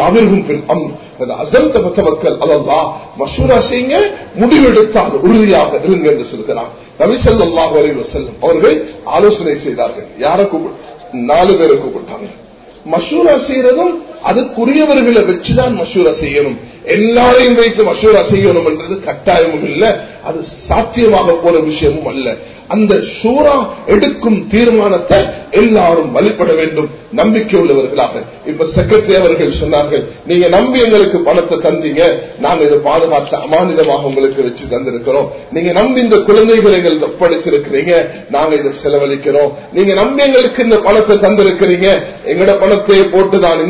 [SPEAKER 1] மசூரா செய்யுங்க முடிவெடுத்தால் உறுதியாக இருங்க என்று சொல்கிறான் நபிசல்லா வலிவசல்லம் அவர்கள் ஆலோசனை செய்தார்கள் யாரை கூப்பிட்டு நாலு பேரை கூப்பிட்டாங்க மசூரா செய்யறதும் அதுக்குரியவர்களை வச்சுதான் மசூரா செய்யணும் எல்லாரையும் வைத்து மசூரா செய்யணும் என்றது கட்டாயமும் இல்லை அது சாத்தியமாக போற விஷயமும் அல்ல அந்த சூறா எடுக்கும் தீர்மானத்தை எல்லாரும் வழிபட வேண்டும் நம்பிக்கை உள்ளவர்களாக இப்ப செக்ரட்டரி அவர்கள் சொன்னார்கள் நீங்க நம்பி எங்களுக்கு பணத்தை தந்தீங்க நாங்க இதை பாதுகாத்த அமானிதமாக உங்களுக்கு வச்சு தந்திருக்கிறோம் நீங்க நம்பி இந்த குழந்தைகளை எங்களுக்கு ஒப்படைச்சிருக்கிறீங்க நாங்க இதை செலவழிக்கிறோம் நீங்க நம்பி எங்களுக்கு இந்த பணத்தை தந்திருக்கிறீங்க எங்கட பணத்தை போட்டு நான் இந்த வைபவ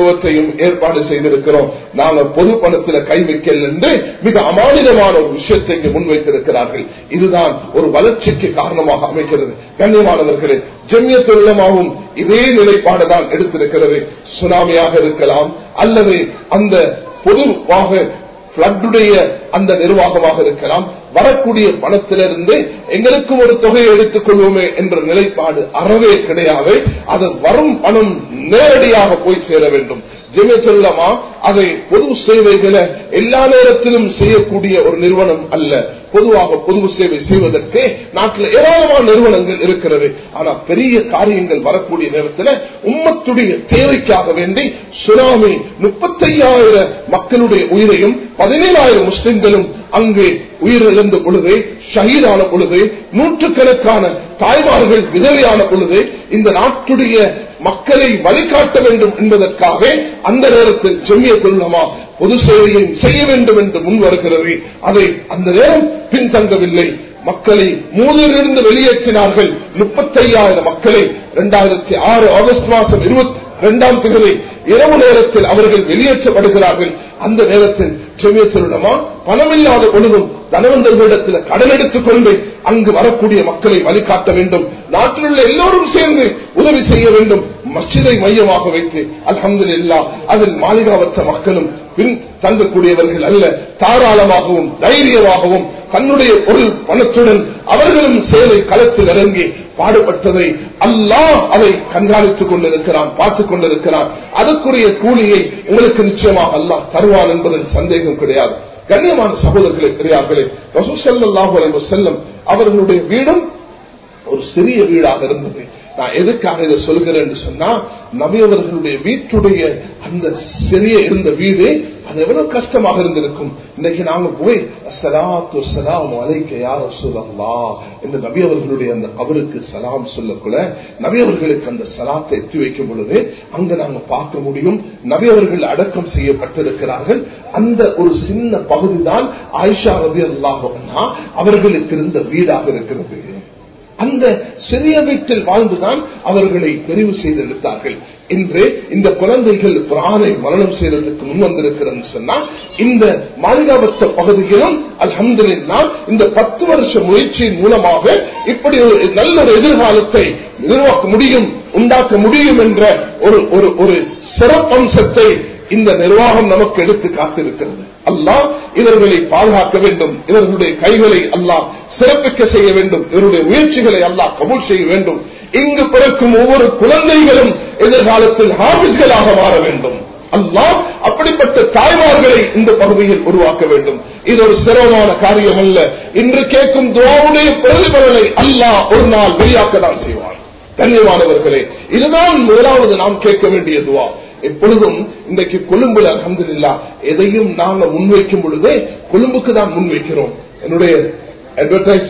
[SPEAKER 1] மருத்துவத்தையும் ஏற்பாடு செய்திருக்கிறோம் நாங்க பொது பணத்துல கை வைக்கல என்று மிக அமானிதமான ஒரு விஷயத்தை இங்கு முன்வைத்திருக்கிறார்கள் இதுதான் ஒரு வளர்ச்சிக்கு காரணமாக அமைகிறது கண்ணியமானவர்களே ஜெமிய தொழிலமாகவும் இதே நிலைப்பாடுதான் எடுத்திருக்கிறது சுனாமியாக இருக்கலாம் அல்லது அந்த பொதுவாக பிளட்டுடைய அந்த நிர்வாகமாக இருக்கலாம் வரக்கூடிய பணத்திலிருந்து எங்களுக்கும் ஒரு தொகையை எடுத்துக் கொள்வோமே என்ற நிலைப்பாடு அறவே கிடையாது அது வரும் பணம் நேரடியாக போய் சேர வேண்டும் ஜெமியத்துல்லமா அதை பொது சேவைகளை எல்லா நேரத்திலும் செய்யக்கூடிய ஒரு நிறுவனம் அல்ல பொதுவாக பொது சேவை செய்வதற்கு நாட்டில் ஏராளமான நிறுவனங்கள் இருக்கிறது ஆனா பெரிய காரியங்கள் வரக்கூடிய நேரத்தில் உம்மத்துடைய தேவைக்காக வேண்டி சுனாமி முப்பத்தையாயிரம் மக்களுடைய உயிரையும் பதினேழாயிரம் முஸ்லிம்களும் அங்கே உயிரிழந்த பொழுது ஷஹீதான பொழுது நூற்றுக்கணக்கான தாய்மார்கள் விதவையான பொழுது இந்த நாட்டுடைய மக்களை வழிகாட்ட வேண்டும் என்பதற்காக அந்த நேரத்தில் செம்மிய கொள்ளமா பொது சேவையை செய்ய வேண்டும் என்று முன் வருகிறது அதை அந்த நேரம் பின்தங்கவில்லை மக்களை மூதிலிருந்து வெளியேற்றினார்கள் முப்பத்தையாயிரம் மக்களை இரண்டாயிரத்தி ஆறு ஆகஸ்ட் மாதம் இருபத்தி இரண்டாம் தேதி இரவு நேரத்தில் அவர்கள் வெளியேற்றப்படுகிறார்கள் அந்த நேரத்தில் செமியத்திடமா பணமில்லாத பொழுதும் தனவந்தர்களிடத்தில் கடன் எடுத்துக் கொண்டு அங்கு வரக்கூடிய மக்களை வழிகாட்ட வேண்டும் நாட்டில் உள்ள எல்லோரும் சேர்ந்து உதவி செய்ய வேண்டும் மசிதை மையமாக வைத்து அலமது இல்லா அதில் மாளிகாவற்ற மக்களும் பின் தங்கக்கூடியவர்கள் அல்ல தாராளமாகவும் தைரியமாகவும் தன்னுடைய பொருள் பணத்துடன் அவர்களும் சேலை களத்தில் இறங்கி பாடுபட்டதை அல்லாஹ் அதை கண்காணித்துக் கொண்டிருக்கிறான் பார்த்துக் கொண்டிருக்கிறான் அதற்குரிய கூலியை உங்களுக்கு நிச்சயமாக அல்லாஹ் தருவான் என்பதில் சந்தேகம் கிடையாது கண்ணியமான சகோதரர்களே பெரியார்களே ரசூசல்லாஹு செல்லம் அவர்களுடைய வீடும் ஒரு சிறிய வீடாக இருந்தது நான் எதுக்காக இதை சொல்கிறேன் என்று சொன்னா நபியவர்களுடைய வீட்டுடைய அந்த சிறிய இருந்த வீடு அது எவ்வளவு கஷ்டமாக இருந்திருக்கும் இன்னைக்கு நாங்க போய் சலாத்து சலாம் அலைக்க யார சொல்லலாம் என்று நபி அவர்களுடைய அந்த அவருக்கு சலாம் சொல்லக்குள்ள நபி அவர்களுக்கு அந்த சலாத்தை எத்தி வைக்கும் பொழுது அங்க நாங்க பார்க்க முடியும் நபி அவர்கள் அடக்கம் செய்யப்பட்டிருக்கிறார்கள் அந்த ஒரு சின்ன பகுதி தான் ஆயிஷா ரபி அல்லாஹா அவர்களுக்கு இருந்த வீடாக இருக்கிறது அந்த சிறிய வீட்டில் வாழ்ந்துதான் அவர்களை தெரிவு செய்தெடுத்தார்கள் இன்று இந்த குழந்தைகள் பிராணை மரணம் செய்வதற்கு முன் வந்திருக்கிறது சொன்னா இந்த மாளிகாபத்த பகுதியிலும் அல்ஹம்துல்லா இந்த பத்து வருஷ முயற்சியின் மூலமாக இப்படி ஒரு நல்ல ஒரு எதிர்காலத்தை நிர்வாக்க முடியும் உண்டாக்க முடியும் என்ற ஒரு ஒரு ஒரு சிறப்பம்சத்தை இந்த நிர்வாகம் நமக்கு எடுத்து காத்திருக்கிறது அல்லாஹ் இவர்களை பாதுகாக்க வேண்டும் இவர்களுடைய கைகளை அல்லாஹ் சிறப்பிக்க செய்ய வேண்டும் இவருடைய முயற்சிகளை அல்லாஹ் கபூல் செய்ய வேண்டும் இங்கு பிறக்கும் ஒவ்வொரு குழந்தைகளும் எதிர்காலத்தில் ஹாபிஸ்களாக மாற வேண்டும் அல்லாஹ் அப்படிப்பட்ட தாய்மார்களை இந்த பகுதியில் உருவாக்க வேண்டும் இது ஒரு சிரமமான காரியம் அல்ல இன்று கேட்கும் துவாவுடைய பிரதிபலனை அல்லாஹ் ஒரு நாள் வெளியாக்க தான் செய்வான் கண்ணியமானவர்களே இதுதான் முதலாவது நாம் கேட்க வேண்டிய துவா எப்பொழுதும் இன்றைக்கு கொழும்புல அலமதுல்லா எதையும் நாங்க முன்வைக்கும் பொழுதே கொழும்புக்கு தான் முன்வைக்கிறோம் என்னுடைய அட்வர்டைஸ்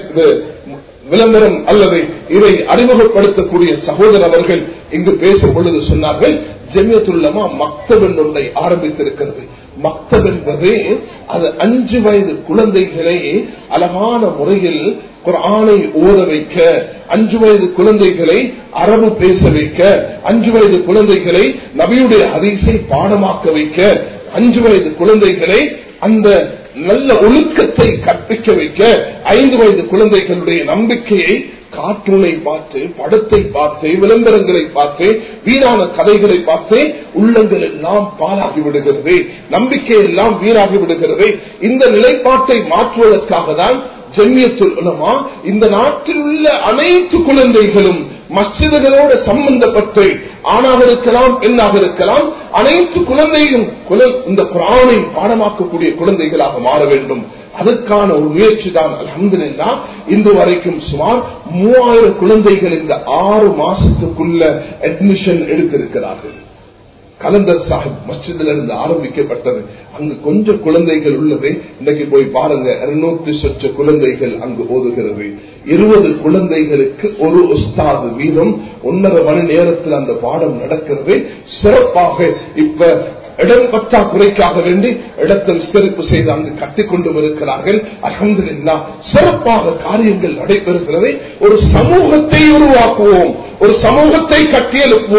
[SPEAKER 1] விளம்பரம் அல்லது இதை அறிமுகப்படுத்தக்கூடிய சகோதரர் அவர்கள் இங்கு பேசும் பொழுது சொன்னார்கள் ஜெமியத்துள்ளமா மக்தப் ஒன்றை ஆரம்பித்திருக்கிறது மக்தப் என்பது அது அஞ்சு வயது குழந்தைகளை அழகான முறையில் குரானை ஓத வைக்க அஞ்சு வயது குழந்தைகளை அரபு பேச வைக்க அஞ்சு வயது குழந்தைகளை நபியுடைய ஹதீஸை பாடமாக்க வைக்க அஞ்சு வயது குழந்தைகளை அந்த நல்ல ஒழுக்கத்தை கற்பிக்க வைக்க ஐந்து வயது குழந்தைகளுடைய நம்பிக்கையை கார்ட்டூனை பார்த்து படத்தை பார்த்து விளம்பரங்களை பார்த்து வீணான கதைகளை பார்த்து உள்ளங்கள் எல்லாம் பாலாகி விடுகிறது நம்பிக்கை எல்லாம் வீணாகி விடுகிறது இந்த நிலைப்பாட்டை மாற்றுவதற்காக தான் ஜெமியத்துலமா இந்த நாட்டில் உள்ள அனைத்து குழந்தைகளும் மஸ்ஜிதுகளோடு சம்பந்தப்பட்டு ஆணாக இருக்கலாம் பெண்ணாக இருக்கலாம் அனைத்து குழந்தையும் இந்த குரானை பாடமாக்கக்கூடிய குழந்தைகளாக மாற வேண்டும் அதற்கான ஒரு முயற்சி தான் அலமதுல்லா இன்று வரைக்கும் சுமார் மூவாயிரம் குழந்தைகள் இந்த ஆறு மாசத்துக்குள்ள அட்மிஷன் எடுத்திருக்கிறார்கள் கலந்தர் சாஹிப் மஸ்ஜிதுல இருந்து ஆரம்பிக்கப்பட்டது அங்கு கொஞ்சம் குழந்தைகள் உள்ளது இன்னைக்கு போய் பாருங்க இருநூத்தி சொச்ச குழந்தைகள் அங்கு ஓதுகிறது இருபது குழந்தைகளுக்கு ஒரு உஸ்தாது வீதம் ஒன்னரை மணி நேரத்தில் அந்த பாடம் நடக்கிறது சிறப்பாக இப்ப இடம் பற்றாக்குறைக்காக வேண்டி இடத்தை விஸ்தரிப்பு செய்து அங்கு கட்டிக்கொண்டு இருக்கிறார்கள் அகமதுல்லா சிறப்பாக காரியங்கள் நடைபெறுகிறது ஒரு சமூகத்தை உருவாக்குவோம் ஒரு சமூகத்தை கட்டியெழுப்புவோம்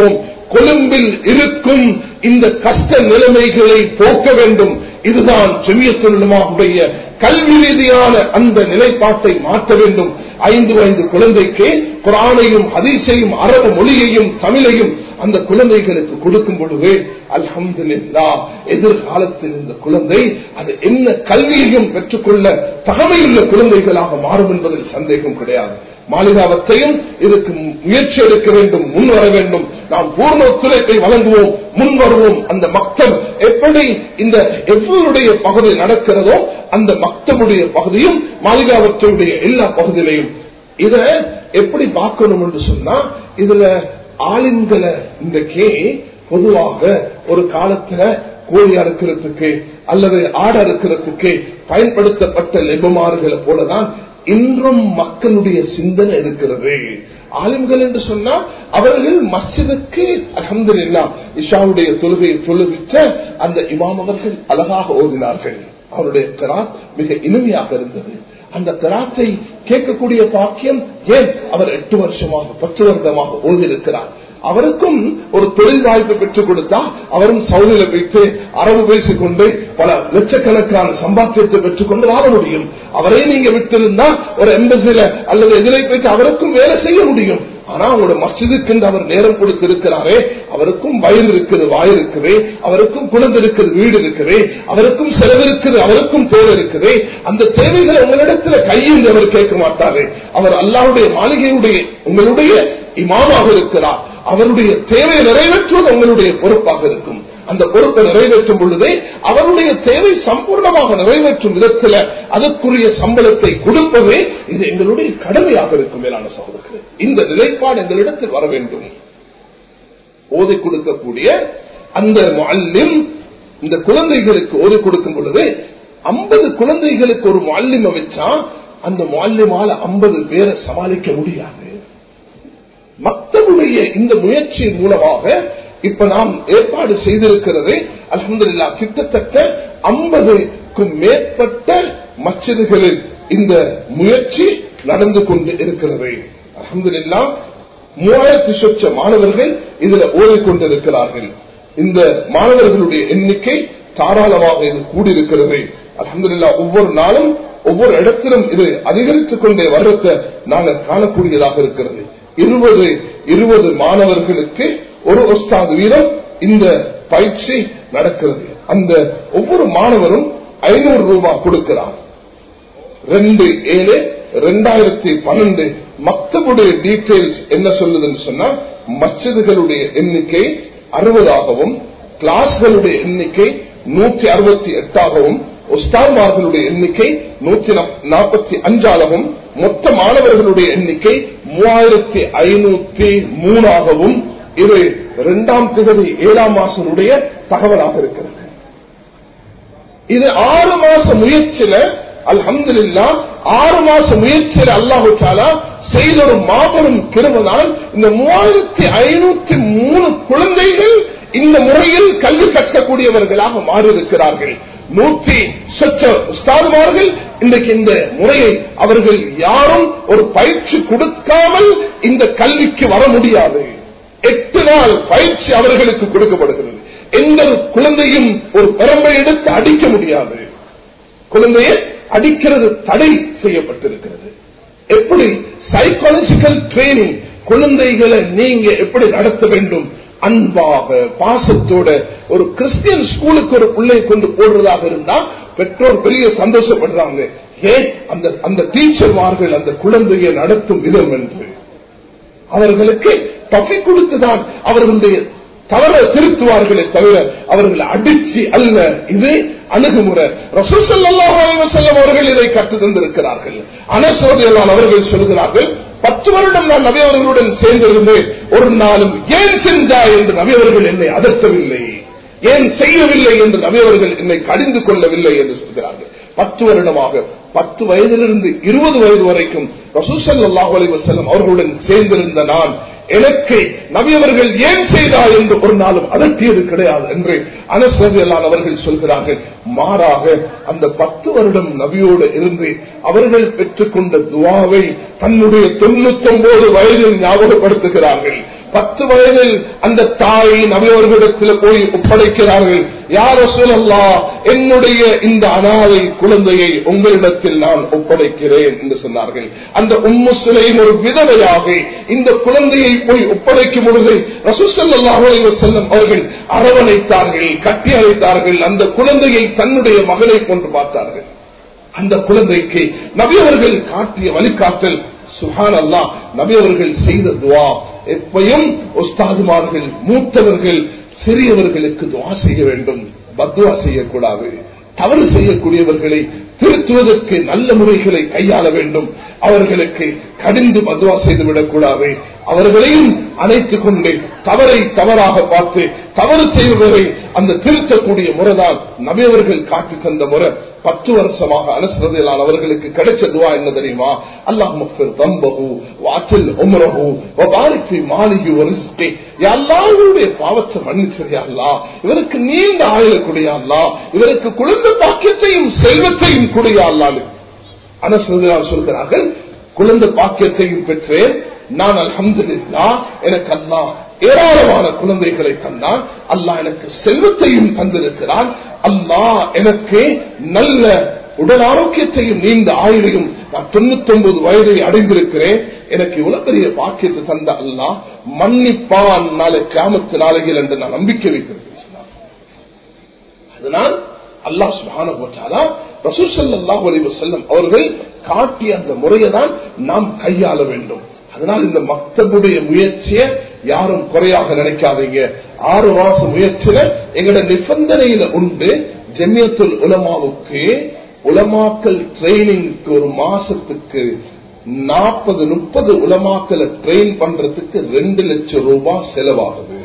[SPEAKER 1] கொழும்பில் இருக்கும் இந்த கஷ்ட நிலைமைகளை போக்க வேண்டும் இதுதான் ஜெமியத்துடைய கல்வி ரீதியான அந்த நிலைப்பாட்டை மாற்ற வேண்டும் ஐந்து ஐந்து குழந்தைக்கு குரானையும் ஹதீஸையும் அரபு மொழியையும் தமிழையும் அந்த குழந்தைகளுக்கு கொடுக்கும் பொழுது அல்ஹம்துலில்லா எதிர்காலத்தில் இந்த குழந்தை அது என்ன கல்வியையும் பெற்றுக்கொள்ள தகமையுள்ள குழந்தைகளாக மாறும் என்பதில் சந்தேகம் கிடையாது மாளிகாவத்தையும் இதுக்கு முயற்சி எடுக்க வேண்டும் முன் வர வேண்டும் நாம் பூர்ண ஒத்துழைப்பை வழங்குவோம் முன் வருவோம் அந்த மக்கள் எப்படி இந்த எவ்வளவுடைய பகுதி நடக்கிறதோ அந்த மக்தமுடைய பகுதியும் மாளிகாவத்தையுடைய எல்லா பகுதியிலையும் இத எப்படி பார்க்கணும் என்று சொன்னா இதுல ஆளுங்களை இன்றைக்கு பொதுவாக ஒரு காலத்துல கோழி அறுக்கிறதுக்கு அல்லது ஆடு அறுக்கிறதுக்கு பயன்படுத்தப்பட்ட லெபமாறுகளை போலதான் இன்றும் மக்களுடைய சிந்தனை இருக்கிறது ஆலிம்கள் என்று சொன்னா அவர்கள் மஸ்ஜிதுக்கு அகமதுல்லா இஷாவுடைய தொழுகையை தொழுவித்த அந்த இமாம் அவர்கள் அழகாக ஓதினார்கள் அவருடைய கராத் மிக இனிமையாக இருந்தது அந்த கராத்தை கேட்கக்கூடிய பாக்கியம் ஏன் அவர் எட்டு வருஷமாக பத்து வருடமாக ஓதியிருக்கிறார் அவருக்கும் ஒரு தொழில் வாய்ப்பு பெற்றுக் கொடுத்தா அவரும் சவுதியில வைத்து அரபு பேசிக்கொண்டு பல லட்சக்கணக்கான சம்பாத்தியத்தை பெற்றுக்கொண்டு வாழ முடியும் அவரே நீங்க விட்டிருந்தா ஒரு எம்பசில அல்லது எதிரை போயிட்டு அவருக்கும் வேலை செய்ய முடியும் ஆனா அவங்களோட மசிதுக்கு அவர் நேரம் கொடுத்திருக்கிறாரே அவருக்கும் வயல் இருக்குது வாய் இருக்குது அவருக்கும் குழந்தை இருக்குது வீடு இருக்குது அவருக்கும் செலவு இருக்குது அவருக்கும் தேவை இருக்குது அந்த தேவைகளை உங்களிடத்துல கையில் அவர் கேட்க மாட்டாரு அவர் அல்லாவுடைய மாளிகையுடைய உங்களுடைய இமாமாக இருக்கிறார் அவருடைய தேவை நிறைவேற்றுவது உங்களுடைய பொறுப்பாக இருக்கும் அந்த பொறுப்பை நிறைவேற்றும் பொழுதே அவருடைய தேவை சம்பூர்ணமாக நிறைவேற்றும் விதத்தில் அதற்குரிய சம்பளத்தை கொடுப்பதே இது எங்களுடைய கடமையாக இருக்கும் மேலான சகோதரர்கள் இந்த நிலைப்பாடு எங்களிடத்தில் வர வேண்டும் ஓதி கொடுக்கக்கூடிய அந்த மல்லிம் இந்த குழந்தைகளுக்கு ஓதி கொடுக்கும் பொழுது ஐம்பது குழந்தைகளுக்கு ஒரு மல்லிம வச்சா அந்த மல்லிமால ஐம்பது பேரை சமாளிக்க முடியாது மக்களுடைய இந்த முயற்சியின் மூலமாக இப்ப நாம் ஏற்பாடு செய்திருக்கிறது அலமதுல்லா கிட்டத்தட்ட ஐம்பதுக்கும் மேற்பட்ட மச்சிதுகளில் இந்த முயற்சி நடந்து கொண்டு இருக்கிறது அலமதுல்லா மூவாயிரத்தி சொச்ச மாணவர்கள் இதுல ஓடிக்கொண்டிருக்கிறார்கள் இந்த மாணவர்களுடைய எண்ணிக்கை தாராளமாக இது கூடியிருக்கிறது அலமதுல்லா ஒவ்வொரு நாளும் ஒவ்வொரு இடத்திலும் இது அதிகரித்துக் கொண்டே வர்றதை நாங்கள் காணக்கூடியதாக இருக்கிறது இருபது இருபது மாணவர்களுக்கு ஒரு ஒஸ்தாது வீதம் இந்த பயிற்சி நடக்கிறது அந்த ஒவ்வொரு மாணவரும் ஐநூறு ரூபாய் கொடுக்கிறார் ரெண்டு ஏழு ரெண்டாயிரத்தி பன்னெண்டு மக்தபுடைய டீட்டெயில்ஸ் என்ன சொல்லுதுன்னு சொன்னா மஸ்ஜிதுகளுடைய எண்ணிக்கை அறுபதாகவும் கிளாஸ்களுடைய எண்ணிக்கை நூற்றி அறுபத்தி எட்டாகவும் உஸ்தான்மார்களுடைய எண்ணிக்கை நூற்றி நாற்பத்தி அஞ்சாகவும் மொத்த மாணவர்களுடைய எண்ணிக்கை மூவாயிரத்தி ஐநூத்தி மூணாகவும் இது இரண்டாம் திகதி ஏழாம் மாசனுடைய தகவலாக இருக்கிறது இது ஆறு மாச முயற்சியில அல்ஹம்துல்லா ஆறு மாச முயற்சியில அல்லாஹு சாலா செய்த ஒரு மாபெரும் கிருமனால் இந்த மூவாயிரத்தி ஐநூத்தி மூணு குழந்தைகள் இந்த முறையில் கல்வி கற்கக்கூடியவர்களாக மாறியிருக்கிறார்கள் நூற்றி சொச்ச உஸ்தாதுமார்கள் இன்றைக்கு இந்த முறையை அவர்கள் யாரும் ஒரு பயிற்சி கொடுக்காமல் இந்த கல்விக்கு வர முடியாது எட்டு நாள் பயிற்சி அவர்களுக்கு கொடுக்கப்படுகிறது எந்த குழந்தையும் ஒரு பெரம்பை எடுத்து அடிக்க முடியாது குழந்தையை அடிக்கிறது தடை செய்யப்பட்டிருக்கிறது எப்படி சைக்காலஜிக்கல் ட்ரைனிங் குழந்தைகளை நீங்க எப்படி நடத்த வேண்டும் அன்பாக பாசத்தோட ஒரு கிறிஸ்டியன் ஸ்கூலுக்கு ஒரு பிள்ளை கொண்டு போடுறதாக இருந்தா பெற்றோர் பெரிய சந்தோஷப்படுறாங்க ஏன் அந்த அந்த டீச்சர்மார்கள் அந்த குழந்தையை நடத்தும் விதம் என்று அவர்களுக்கு தொகை கொடுத்துதான் அவர்களுடைய தவற திருத்துவார்களே தவிர அவர்கள் அடிச்சு அல்ல இது அணுகுமுறை ரசூசல்லாஹ் அவர்கள் இதை கற்று தந்திருக்கிறார்கள் அனசோதையெல்லாம் அவர்கள் சொல்கிறார்கள் பத்து வருடம் நான் நபி அவர்களுடன் சேர்ந்திருந்தேன் ஒரு நாளும் ஏன் செஞ்சா என்று நபி அவர்கள் என்னை அதர்த்தவில்லை ஏன் செய்யவில்லை என்று நபி அவர்கள் என்னை கடிந்து கொள்ளவில்லை என்று சொல்கிறார்கள் பத்து வருடமாக பத்து வயதிலிருந்து இருபது வயது வரைக்கும் ரசூசல்லாஹ் அலைவசல்லம் அவர்களுடன் சேர்ந்திருந்த நான் எனக்கு நபி அவர்கள் ஏன் செய்தார் என்று ஒரு நாளும் அதட்டியது கிடையாது என்று அனஸ்வதியல்லான் அவர்கள் சொல்கிறார்கள் மாறாக அந்த பத்து வருடம் நபியோடு இருந்து அவர்கள் பெற்றுக்கொண்ட துவாவை தன்னுடைய தொண்ணூத்தி ஒன்பது வயதில் ஞாபகப்படுத்துகிறார்கள் பத்து வயதில் அந்த தாய் நபியவர்களிடத்தில் போய் ஒப்படைக்கிறார்கள் யார் சொல்லல்லா என்னுடைய இந்த அனாதை குழந்தையை உங்களிடத்தில் நான் ஒப்படைக்கிறேன் என்று சொன்னார்கள் அந்த உம்மு சிலையின் ஒரு விதவையாக இந்த குழந்தையை போய் ஒப்படைக்கும் பொழுது ரசூசல்லாஹு செல்லும் அவர்கள் அரவணைத்தார்கள் கட்டி அழைத்தார்கள் அந்த குழந்தையை தன்னுடைய மகளை கொண்டு பார்த்தார்கள் அந்த குழந்தைக்கு நபியவர்கள் காட்டிய வழிகாட்டல் சுஹான் அல்லா நபியவர்கள் செய்த துவா எப்பையும் உஸ்தாதுமார்கள் மூத்தவர்கள் சிறியவர்களுக்கு துவா செய்ய வேண்டும் பத்வா செய்யக்கூடாது தவறு செய்யக்கூடியவர்களை திருத்துவதற்கு நல்ல முறைகளை கையாள வேண்டும் அவர்களுக்கு கடிந்து பத்வா செய்துவிடக் கூடாது அவர்களையும் அணைத்துக் கொண்டு தவறை தவறாக பார்த்து தவறு செய்வதை அந்த திருத்தக்கூடிய முறைதான் நபியவர்கள் காட்டி தந்த முறை பத்து வருஷமாக அனுசரதையிலான அவர்களுக்கு கிடைச்ச துவா என்ன தெரியுமா அல்லாஹ் முஃபிர் தம்பகு வாற்றில் உமரகு வாரிக்கு மாளிகை ஒரு எல்லாருடைய பாவத்தை மன்னிச்சரியா அல்லா இவருக்கு நீண்ட ஆயுளக்கூடிய அல்லா இவருக்கு குழந்தை பாக்கியத்தையும் செல்வத்தையும் கூடிய அல்லாது அனசரதையால் சொல்கிறார்கள் குழந்தை பாக்கியத்தையும் பெற்றேன் நான் அலமதுல்லா எனக்கு அல்லா ஏராளமான குழந்தைகளை தந்தான் அல்லாஹ் எனக்கு செல்வத்தையும் தந்திருக்கிறான் அல்லாஹ் எனக்கு நல்ல உடல் ஆரோக்கியத்தையும் நீண்ட ஆயுளையும் நான் தொண்ணூத்தி ஒன்பது வயதை அடைந்திருக்கிறேன் எனக்கு இவ்வளவு பெரிய பாக்கியத்தை தந்த அல்லா மன்னிப்பான் நாளை கிராமத்து நாளைகள் என்று நான் நம்பிக்கை வைத்திருக்கிறேன் அதனால் அல்லாஹ் சுபான போட்டாலா ரசூல் சல்லாஹ் செல்லம் அவர்கள் காட்டிய அந்த முறையை தான் நாம் கையாள வேண்டும் அதனால் இந்த மக்தபுடைய முயற்சியை யாரும் குறையாக நினைக்காதீங்க ஆறு மாச முயற்சியில எங்களோட நிபந்தனையில உண்டு ஜெமியத்துல் உலமாவுக்கு உலமாக்கல் ட்ரைனிங்க்கு ஒரு மாசத்துக்கு நாற்பது முப்பது உலமாக்களை ட்ரெயின் பண்றதுக்கு ரெண்டு லட்சம் ரூபாய் செலவாகுது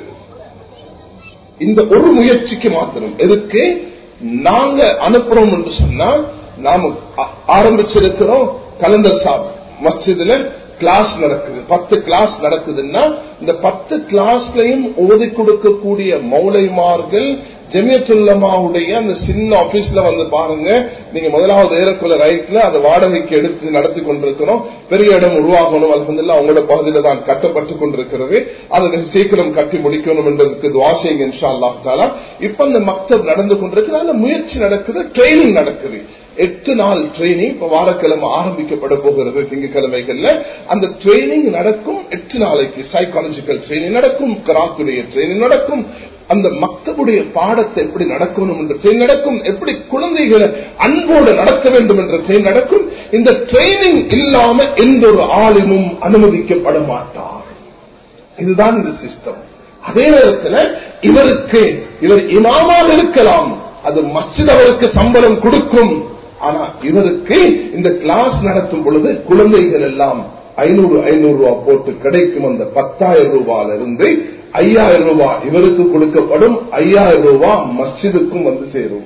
[SPEAKER 1] இந்த ஒரு முயற்சிக்கு மாத்திரம் எதுக்கு நாங்க அனுப்புறோம் என்று சொன்னா நாம ஆரம்பிச்சிருக்கிறோம் கலந்தர் சாப் மஸ்ஜிதுல கிளாஸ் நடக்குது பத்து கிளாஸ் நடக்குதுன்னா இந்த பத்து கிளாஸ்லயும் ஓதி கொடுக்கக்கூடிய மௌலைமார்கள் ஜெமியத்துல்லமாவுடைய அந்த சின்ன ஆபீஸ்ல வந்து பாருங்க நீங்க முதலாவது ஏறக்குள்ள ரைட்ல அதை வாடகைக்கு எடுத்து நடத்தி கொண்டிருக்கிறோம் பெரிய இடம் உருவாகணும் அலமதுல்லா அவங்களோட பகுதியில தான் கட்டப்பட்டு கொண்டிருக்கிறது அதை சீக்கிரம் கட்டி முடிக்கணும் என்றதுக்கு துவாசிங்க இன்ஷா அல்லாஹ் தாலா இப்ப அந்த மக்தப் நடந்து கொண்டிருக்கு அந்த முயற்சி நடக்குது ட்ரைனிங் நடக்குது எட்டு நாள் ட்ரைனிங் இப்ப வாரக்கிழமை ஆரம்பிக்கப்பட போகிறது திங்கக்கிழமைகள்ல அந்த ட்ரைனிங் நடக்கும் எட்டு நாளைக்கு சைக்காலஜிக்கல் ட்ரைனிங் நடக்கும் கராத்துடைய ட்ரைனிங் நடக்கும் அந்த மக்களுடைய பாடத்தை எப்படி நடக்கணும் என்ற ட்ரெயின் நடக்கும் எப்படி குழந்தைகளை அன்போடு நடத்த வேண்டும் என்ற ட்ரெயின் நடக்கும் இந்த ட்ரைனிங் இல்லாம எந்த ஒரு ஆளுமும் அனுமதிக்கப்பட மாட்டார் இதுதான் இந்த சிஸ்டம் அதே நேரத்தில் இவருக்கு இவர் இமாமாக இருக்கலாம் அது மஸ்ஜித் அவருக்கு சம்பளம் கொடுக்கும் ஆனா இவருக்கு இந்த கிளாஸ் நடத்தும் பொழுது குழந்தைகள் எல்லாம் ஐநூறு ஐநூறு ரூபாய் போட்டு கிடைக்கும் அந்த பத்தாயிரம் ரூபாயில இருந்து ஐயாயிரம் ரூபாய் இவருக்கு கொடுக்கப்படும் ஐயாயிரம் ரூபாய் மஸ்ஜிதுக்கும் வந்து சேரும்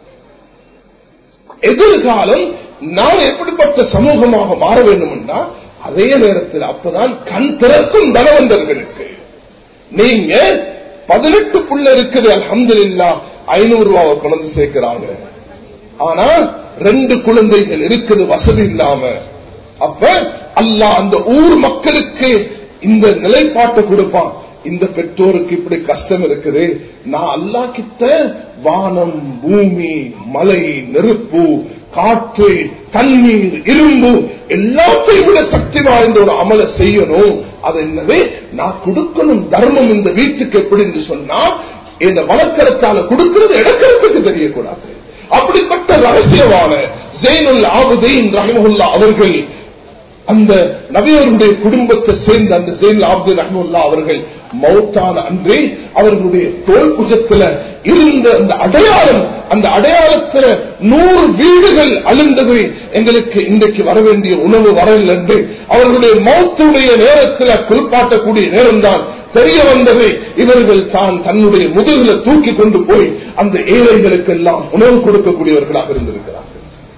[SPEAKER 1] எதிர்காலம் நாம் எப்படிப்பட்ட சமூகமாக மாற வேண்டும் என்றால் அதே நேரத்தில் அப்பதான் கண் திறக்கும் தனவந்தர்களுக்கு நீங்க பதினெட்டு புள்ள இருக்குது அலமது இல்லா ஐநூறு ரூபாவை கொண்டு சேர்க்கிறாங்க ஆனா ரெண்டு குழந்தைகள் இருக்குது வசதி இல்லாம அப்ப அல்ல அந்த ஊர் மக்களுக்கு இந்த நிலைப்பாட்டை கொடுப்பான் இந்த பெற்றோருக்கு இப்படி கஷ்டம் இருக்குது நான் அல்லா கிட்ட வானம் பூமி மலை நெருப்பு காற்று தண்ணீர் இரும்பு எல்லாத்தையும் விட சக்தி வாய்ந்த ஒரு அமலை செய்யணும் அது என்னது நான் கொடுக்கணும் தர்மம் இந்த வீட்டுக்கு எப்படி என்று சொன்னா இந்த வழக்கரத்தால கொடுக்கிறது இடக்கரத்துக்கு தெரியக்கூடாது அப்படிப்பட்ட ரகசியமான ஜெயினுல் ஆபுதீன் ரஹமுல்லா அவர்கள் அந்த நபியருடைய குடும்பத்தை சேர்ந்த அந்த ஜெயின் ஆப்து ரஹமுல்லா அவர்கள் மௌத்தான அன்றே அவர்களுடைய தோல் புஜத்துல இருந்த அந்த அடையாளம் அந்த அடையாளத்துல நூறு வீடுகள் அழிந்தது எங்களுக்கு இன்றைக்கு வர வேண்டிய உணவு வரவில்லை என்று அவர்களுடைய மௌத்துடைய நேரத்தில் குறிப்பாட்டக்கூடிய நேரம் தான் தெரிய வந்தது இவர்கள் தான் தன்னுடைய முதுகில தூக்கி கொண்டு போய் அந்த ஏழைகளுக்கு எல்லாம் உணவு கொடுக்கக்கூடியவர்களாக இருந்திருக்கிறார்கள்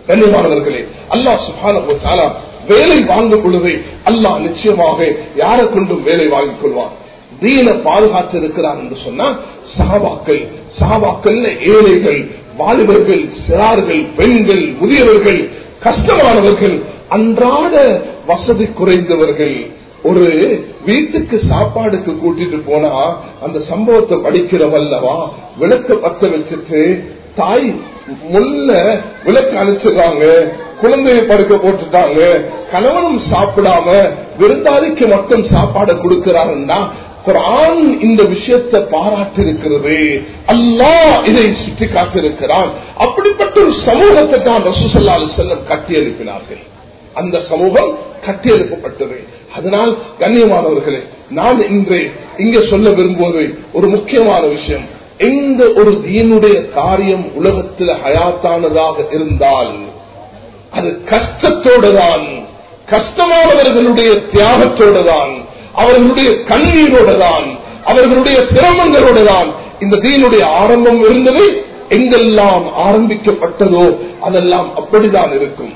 [SPEAKER 1] கண்ணியமானவர்களே அல்லாஹ் சுபான தாலா வேலை வாங்கும் பொழுது அல்லாஹ் நிச்சயமாக யாரை கொண்டும் வேலை வாங்கிக் கொள்வான் தீன பாதுகாத்து இருக்கிறார் என்று சொன்னா சகாபாக்கள் சகாபாக்கள் ஏழைகள் வாலிபர்கள் சிறார்கள் பெண்கள் முதியவர்கள் கஷ்டமானவர்கள் அன்றாட வசதி குறைந்தவர்கள் ஒரு வீட்டுக்கு சாப்பாடுக்கு கூட்டிட்டு போனா அந்த சம்பவத்தை படிக்கிறவல்லவா விளக்க பத்த வச்சுட்டு தாய் முல்ல விளக்கு அனுப்பிச்சிடுறாங்க குழந்தைய படுக்க போட்டுட்டாங்க கணவனும் சாப்பிடாம விருந்தாளிக்கு மட்டும் சாப்பாடு கொடுக்கிறாருன்னா குரான் இந்த விஷயத்தை பாராட்டி இருக்கிறது அல்லாஹ் இதை சுட்டி காட்டிருக்கிறான் அப்படிப்பட்ட ஒரு சமூகத்தை தான் ரசூசல்லா செல்லம் கட்டி எழுப்பினார்கள் அந்த சமூகம் கட்டியெழுப்பப்பட்டது அதனால் கண்ணியமானவர்களே நான் இன்று இங்க சொல்ல விரும்புவது ஒரு முக்கியமான விஷயம் எந்த ஒரு தீனுடைய காரியம் உலகத்தில் ஹயாத்தானதாக இருந்தால் அது கஷ்டத்தோடு தான் கஷ்டமானவர்களுடைய தியாகத்தோடு தான் அவர்களுடைய கண்ணீரோடு தான் அவர்களுடைய சிரமங்களோடு தான் இந்த தீனுடைய ஆரம்பம் இருந்தது எங்கெல்லாம் ஆரம்பிக்கப்பட்டதோ அதெல்லாம் அப்படிதான் இருக்கும்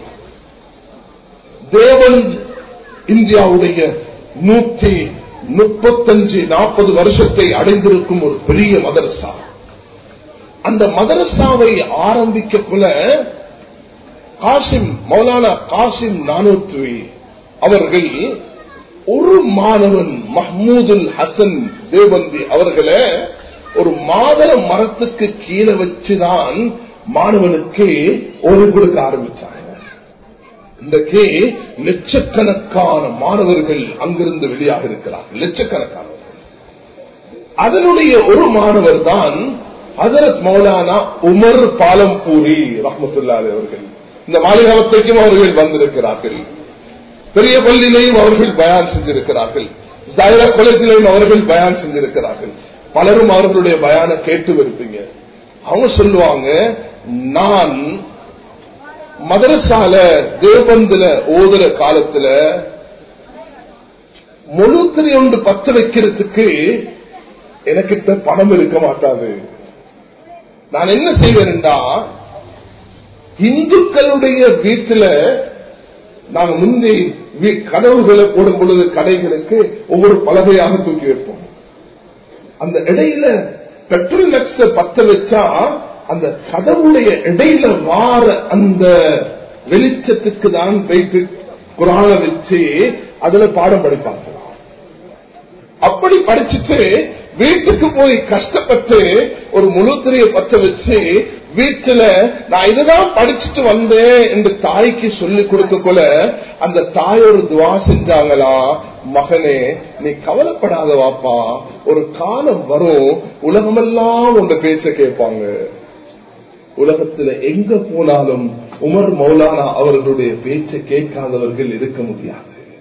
[SPEAKER 1] தேவன் இந்தியாவுடைய நூற்றி முப்பத்தஞ்சு நாற்பது வருஷத்தை அடைந்திருக்கும் ஒரு பெரிய மதரசா அந்த மதரசாவை ஆரம்பிக்கக்குள்ள காசிம் மௌலானா காசிம் நானூத்வி அவர்கள் ஒரு மாணவன் மஹமூதுல் ஹசன் தேவந்தி அவர்களை ஒரு மாதள மரத்துக்கு கீழே வச்சுதான் மாணவனுக்கு ஒரு கொடுக்க ஆரம்பிச்சாங்க இன்றைக்கு லட்சக்கணக்கான மாணவர்கள் அங்கிருந்து வெளியாக இருக்கிறார்கள் லட்சக்கணக்கானவர்கள் அதனுடைய ஒரு மாணவர் தான் ஹசரத் மௌலானா உமர் பாலம்பூரி ரஹமத்துல்லாரி அவர்கள் இந்த மாளிகாவத்தைக்கும் அவர்கள் வந்திருக்கிறார்கள் பெரிய பள்ளியிலையும் அவர்கள் பயான் செஞ்சிருக்கிறார்கள் ஜாயிரா காலேஜிலையும் அவர்கள் பயான் செஞ்சிருக்கிறார்கள் பலரும் அவர்களுடைய பயான கேட்டு இருப்பீங்க அவங்க சொல்லுவாங்க நான் மதரசால தேவந்துல ஓதுற காலத்துல முழுத்திரை ஒன்று பத்த வைக்கிறதுக்கு எனக்கிட்ட பணம் இருக்க மாட்டாது நான் என்ன செய்வேன்டா இந்துக்களுடைய வீட்டுல நாங்க முந்தி கதவுகளை போடும் பொழுது கடைகளுக்கு ஒவ்வொரு பலகையாக தூக்கி வைப்போம் அந்த இடையில பெட்ரோல் லக்ஸ பத்த வச்சா அந்த கதவுடைய இடையில வார அந்த வெளிச்சத்துக்கு தான் வைத்து குரான வச்சு அதுல பாடம் படிப்பாங்க அப்படி படிச்சுட்டு வீட்டுக்கு போய் கஷ்டப்பட்டு ஒரு முழு திரைய பத்த வச்சு வீட்டுல நான் இதுதான் படிச்சுட்டு வந்தேன் என்று தாய்க்கு சொல்லி கொடுக்க போல அந்த தாய் ஒரு துவா செஞ்சாங்களா மகனே நீ கவலைப்படாத வாப்பா ஒரு காலம் வரும் உலகமெல்லாம் உங்க பேச்ச கேட்பாங்க உலகத்துல எங்க போனாலும் உமர் மௌலானா அவர்களுடைய பேச்சை கேட்காதவர்கள் இருக்க முடியாது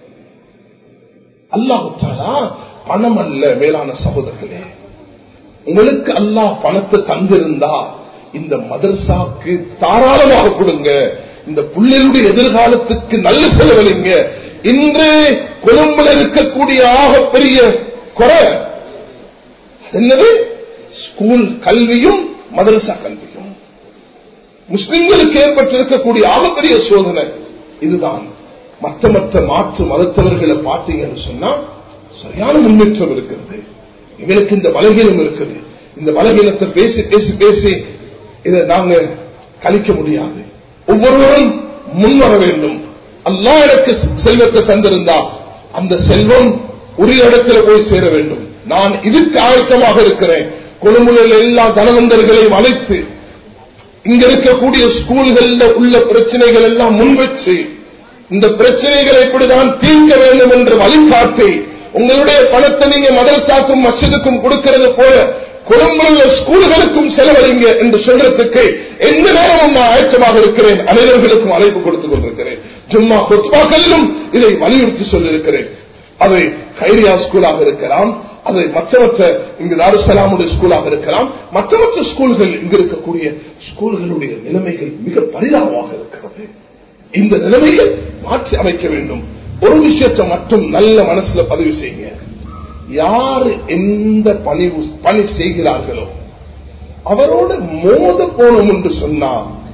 [SPEAKER 1] அல்லாஹாலா பணம் அல்ல மேலான சகோதரர்களே உங்களுக்கு அல்லாஹ் பணத்தை தந்திருந்தா இந்த மதரசாக்கு தாராளமாக கொடுங்க இந்த பிள்ளைகளுடைய எதிர்காலத்துக்கு நல்ல செலவழிங்க இன்று கொழும்புல இருக்கக்கூடிய ஆகப்பெரிய குறை என்னது ஸ்கூல் கல்வியும் மதரசா கல்வியும் முஸ்லிம்களுக்கு ஏற்பட்டிருக்கக்கூடிய ஆகப்பெரிய சோதனை இதுதான் மற்ற மற்ற மாற்று மதத்தவர்களை பார்த்தீங்கன்னு சொன்னா சரியான முன்னேற்றம் இருக்கிறது எங்களுக்கு இந்த பலகீனம் இருக்குது இந்த பலகீனத்தை பேசி பேசி பேசி இதை நாங்க கழிக்க முடியாது ஒவ்வொருவரும் முன்வர வேண்டும் அல்லா எனக்கு செல்வத்தை தந்திருந்தா அந்த செல்வம் உரிய இடத்துல போய் சேர வேண்டும் நான் இதுக்கு ஆயத்தமாக இருக்கிறேன் கொழும்புல எல்லா தனவந்தர்களையும் அழைத்து இங்க இருக்கக்கூடிய ஸ்கூல்கள்ல உள்ள பிரச்சனைகள் எல்லாம் முன்வச்சு இந்த பிரச்சனைகளை இப்படிதான் தீர்க்க வேண்டும் என்று வழிகாட்டி உங்களுடைய பணத்தை நீங்க மதரசாக்கும் மசிதுக்கும் கொடுக்கிறது போல கொழும்புள்ள ஸ்கூல்களுக்கும் செலவழிங்க என்று சொல்றதுக்கு எந்த நேரமும் நான் ஆயத்தமாக இருக்கிறேன் அனைவர்களுக்கும் அழைப்பு கொடுத்துக் கொண்டிருக்கிறேன் ஜும்மா கொத்மாக்களிலும் இதை வலியுறுத்தி சொல்லியிருக்கிறேன் அது கைரியா ஸ்கூலாக இருக்கலாம் அது மற்ற மற்ற இங்கு தாருசலாமுடைய ஸ்கூலாக இருக்கலாம் மற்ற மற்ற ஸ்கூல்கள் இங்கு இருக்கக்கூடிய ஸ்கூல்களுடைய நிலைமைகள் மிக பரிதாபமாக இருக்கிறது இந்த நிலைமையை மாற்றி அமைக்க வேண்டும் ஒரு விஷயத்தை மட்டும் நல்ல மனசுல பதிவு செய்யுங்க யாரு எந்த பணி பணி செய்கிறார்களோ அவரோட மோத போனோம் என்று சொன்னா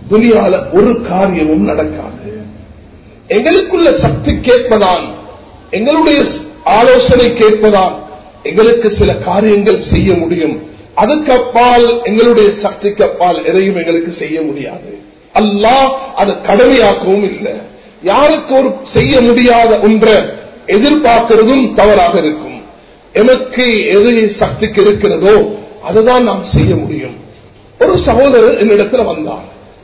[SPEAKER 3] துனியால ஒரு காரியமும் நடக்காது எங்களுக்குள்ள சக்தி கேட்பதான் எங்களுடைய ஆலோசனை கேட்பதான் எங்களுக்கு சில காரியங்கள் செய்ய முடியும் அதுக்கு அப்பால் எங்களுடைய சக்திக்கு அப்பால் எதையும் எங்களுக்கு செய்ய முடியாது அல்லாஹ் அது கடமையாக்கவும் இல்லை யாருக்கு ஒரு செய்ய முடியாத ஒன்றை எதிர்பார்க்கிறதும் தவறாக இருக்கும் எமக்கு எது சக்திக்கு இருக்கிறதோ அதுதான் நாம் செய்ய முடியும் ஒரு சகோதரர் என்னிடத்துல வந்தார்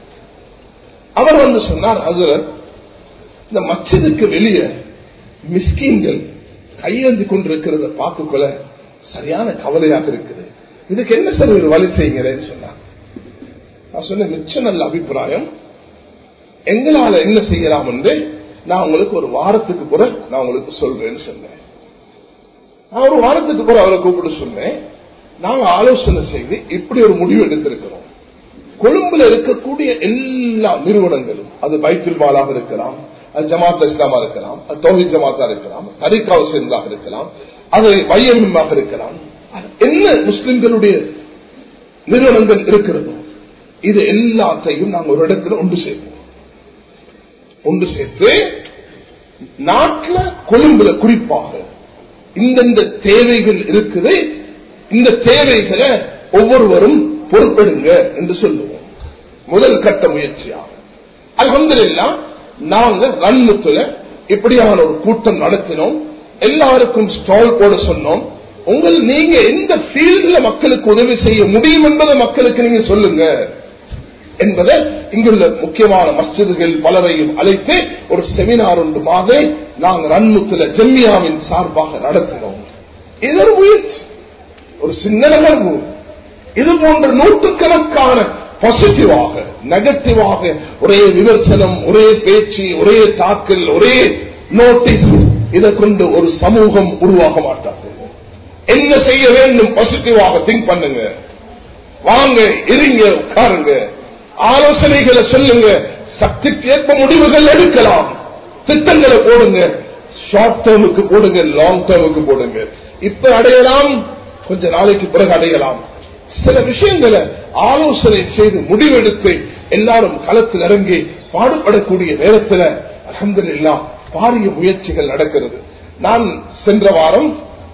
[SPEAKER 3] அவர் வந்து சொன்னார் ஹசரத் இந்த மச்சதுக்கு வெளியே மிஸ்கீன்கள் கையேந்தி கொண்டிருக்கிறத பார்க்கக்குள்ள சரியான கவலையாக இருக்குது இதுக்கு என்ன சார் ஒரு வழி செய்யுங்கிறேன்னு சொன்னார் நான் சொன்ன மிச்ச நல்ல அபிப்பிராயம் எங்களால என்ன செய்யலாம் என்று நான் உங்களுக்கு ஒரு வாரத்துக்கு கூட நான் உங்களுக்கு சொல்றேன்னு சொன்னேன் நான் ஒரு வாரத்துக்கு கூட அவரை கூப்பிட்டு சொன்னேன் நாங்க ஆலோசனை செய்து இப்படி ஒரு முடிவு எடுத்திருக்கிறோம் கொழும்புல இருக்கக்கூடிய எல்லா நிறுவனங்களும் அது பைத்துல் மாலாக இருக்கலாம் அது ஜமாத் இஸ்லாமா இருக்கலாம் அது தோஹி ஜமாத்தா இருக்கலாம் தரிகாவு சேர்ந்தாக இருக்கலாம் அது வையமாக இருக்கலாம் என்ன முஸ்லிம்களுடைய நிறுவனங்கள் இருக்கிறதோ இது எல்லாத்தையும் நாங்கள் ஒரு இடத்துல ஒன்று சேர்ப்போம் ஒன்று சேர்த்து நாட்டில் கொழும்புல குறிப்பாக இந்தந்த தேவைகள் இருக்குது இந்த தேவைகளை ஒவ்வொருவரும் பொறுப்பெடுங்க என்று சொல்லுவோம் முதல் கட்ட முயற்சியாக அலமதுல்லா நாங்க ரன்முத்துல இப்படியான ஒரு கூட்டம் நடத்தினோம் எல்லாருக்கும் ஸ்டால் போட சொன்னோம் உங்கள் நீங்க எந்த ஃபீல்ட்ல மக்களுக்கு உதவி செய்ய முடியும் என்பதை மக்களுக்கு நீங்க சொல்லுங்க என்பதை இங்குள்ள முக்கியமான மஸ்ஜிதுகள் பலரையும் அழைத்து ஒரு செமினார் ஒன்றுமாக நாங்கள் ரன்முத்துல ஜெம்மியாவின் சார்பாக நடத்தினோம் இது ஒரு முயற்சி ஒரு சின்ன நகர்வு இது போன்ற நூற்றுக்கணக்கான பாசிட்டிவாக நெகட்டிவாக ஒரே விமர்சனம் ஒரே பேச்சு ஒரே தாக்கல் ஒரே நோட்டீஸ் இதை கொண்டு ஒரு சமூகம் உருவாக மாட்டாது என்ன செய்ய வேண்டும் பாசிட்டிவாக திங்க் பண்ணுங்க வாங்க இருங்க உட்காருங்க ஆலோசனைகளை சொல்லுங்க சக்திக்கு ஏற்ப முடிவுகள் எடுக்கலாம் திட்டங்களை போடுங்க ஷார்ட் டேர்முக்கு போடுங்க லாங் டேர்முக்கு போடுங்க இப்ப அடையலாம் கொஞ்ச நாளைக்கு பிறகு அடையலாம் சில விஷயங்களை ஆலோசனை செய்து முடிவெடுத்து எல்லாரும் களத்தில் இறங்கி பாடுபடக்கூடிய நேரத்தில் அகமதுல்லா பாரிய முயற்சிகள் நடக்கிறது நான் சென்ற வாரம்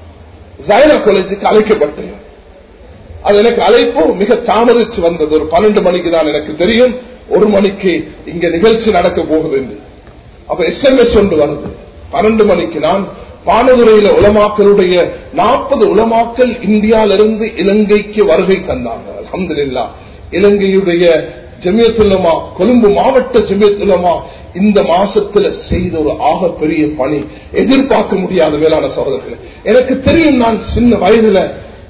[SPEAKER 3] ஜயனா காலேஜுக்கு அழைக்கப்பட்டேன் அது எனக்கு அழைப்பு மிக தாமதிச்சு வந்தது ஒரு பன்னெண்டு மணிக்கு தான் எனக்கு தெரியும் ஒரு மணிக்கு இங்க நிகழ்ச்சி நடக்க போகுது என்று அப்ப எஸ்எம்எஸ் ஒன்று வருது பன்னெண்டு மணிக்கு நான் பானதுரையில உலமாக்களுடைய நாற்பது உலமாக்கள் இந்தியாவிலிருந்து இலங்கைக்கு வருகை தந்தாங்க அலமதுல்லா இலங்கையுடைய ஜமியத்துலமா கொழும்பு மாவட்ட ஜமியத்துலமா இந்த மாசத்துல செய்த ஒரு ஆக பெரிய பணி எதிர்பார்க்க முடியாத வேளாண் சகோதரர்கள் எனக்கு தெரியும் நான் சின்ன வயதுல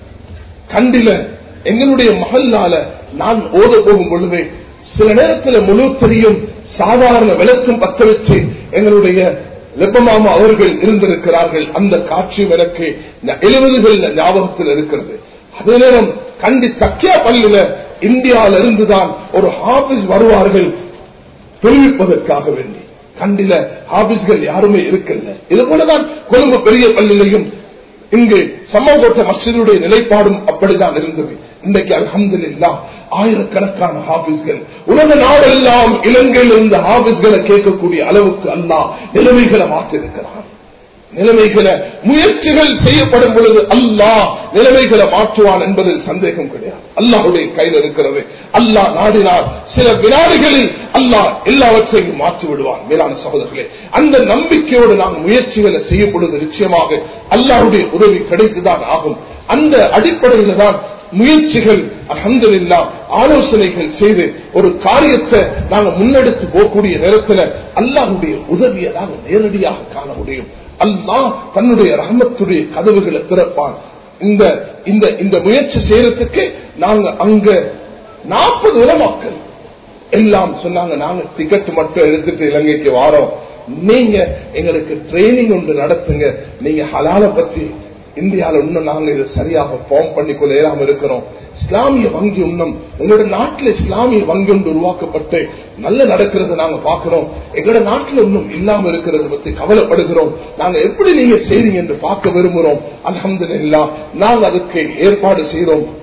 [SPEAKER 3] கண்டில எங்களுடைய மகளால நான் ஓத போகும் பொழுது சில நேரத்தில் முழு தெரியும் சாதாரண விளக்கம் பத்த வச்சு எங்களுடைய லெப்பமாமா அவர்கள் இருந்திருக்கிறார்கள் அந்த காட்சியும் எனக்கு எழுபதுகள் ஞாபகத்தில் இருக்கிறது அதே நேரம் கண்டி தக்கியா பள்ளியில இந்தியாவில இருந்துதான் ஒரு ஆபீஸ் வருவார்கள் தெரிவிப்பதற்காக வேண்டி கண்டில ஆபீஸ்கள் யாருமே இருக்கல இது போலதான் கொழும்பு பெரிய பள்ளியிலையும் இங்கு சமூகத்த மசிதுடைய நிலைப்பாடும் அப்படிதான் இருந்தது இன்றைக்கு அலமதுல்லா ஆயிரக்கணக்கான ஹாபிஸ்கள் உலக நாடெல்லாம் இலங்கையில் இருந்த ஹாபிஸ்களை கேட்கக்கூடிய அளவுக்கு அல்லா நிலைமைகளை மாற்றிருக்கிறார் நிலைமைகளை முயற்சிகள் செய்யப்படும் பொழுது அல்லாஹ் நிலைமைகளை மாற்றுவான் என்பதில் சந்தேகம் கிடையாது அல்லாஹுடைய கையில் இருக்கிறது அல்லாஹ் நாடினார் சில வினாடிகளில் அல்லாஹ் எல்லாவற்றையும் மாற்றி விடுவான் மேலான சகோதரர்களே அந்த நம்பிக்கையோடு நாம் முயற்சிகளை செய்யப்படுவது நிச்சயமாக அல்லாஹுடைய உதவி கிடைத்துதான் ஆகும் அந்த அடிப்படையில் தான் முயற்சிகள் அகந்தில்லா ஆலோசனைகள் செய்து ஒரு காரியத்தை நாங்கள் முன்னெடுத்து போகக்கூடிய நேரத்தில் அல்லாஹுடைய உதவியை நாங்கள் நேரடியாக காண முடியும் அல்லாஹ் தன்னுடைய ரகமத்துடைய கதவுகளை திறப்பான் இந்த இந்த இந்த முயற்சி செய்யறதுக்கு நாங்க அங்க நாற்பது உலமாக்கள் எல்லாம் சொன்னாங்க நாங்க டிக்கெட் மட்டும் எடுத்துட்டு இலங்கைக்கு வாரோம் நீங்க எங்களுக்கு ட்ரைனிங் ஒன்று நடத்துங்க நீங்க ஹலால பத்தி இந்தியாவில் இன்னும் நாங்க இதை சரியாக ஃபார்ம் பண்ணிக்கொள்ள இயலாம இருக்கிறோம் இஸ்லாமிய வங்கி இன்னும் எங்களோட நாட்டில் இஸ்லாமிய வங்கி ஒன்று உருவாக்கப்பட்டு நல்ல நடக்கிறது நாங்க பாக்குறோம் எங்களோட நாட்டில் இன்னும் இல்லாம இருக்கிறது பத்தி கவலைப்படுகிறோம் நாங்க எப்படி நீங்க செய்றீங்க என்று பார்க்க விரும்புகிறோம் அலமது இல்லா நாங்க அதுக்கு ஏற்பாடு செய்தோம்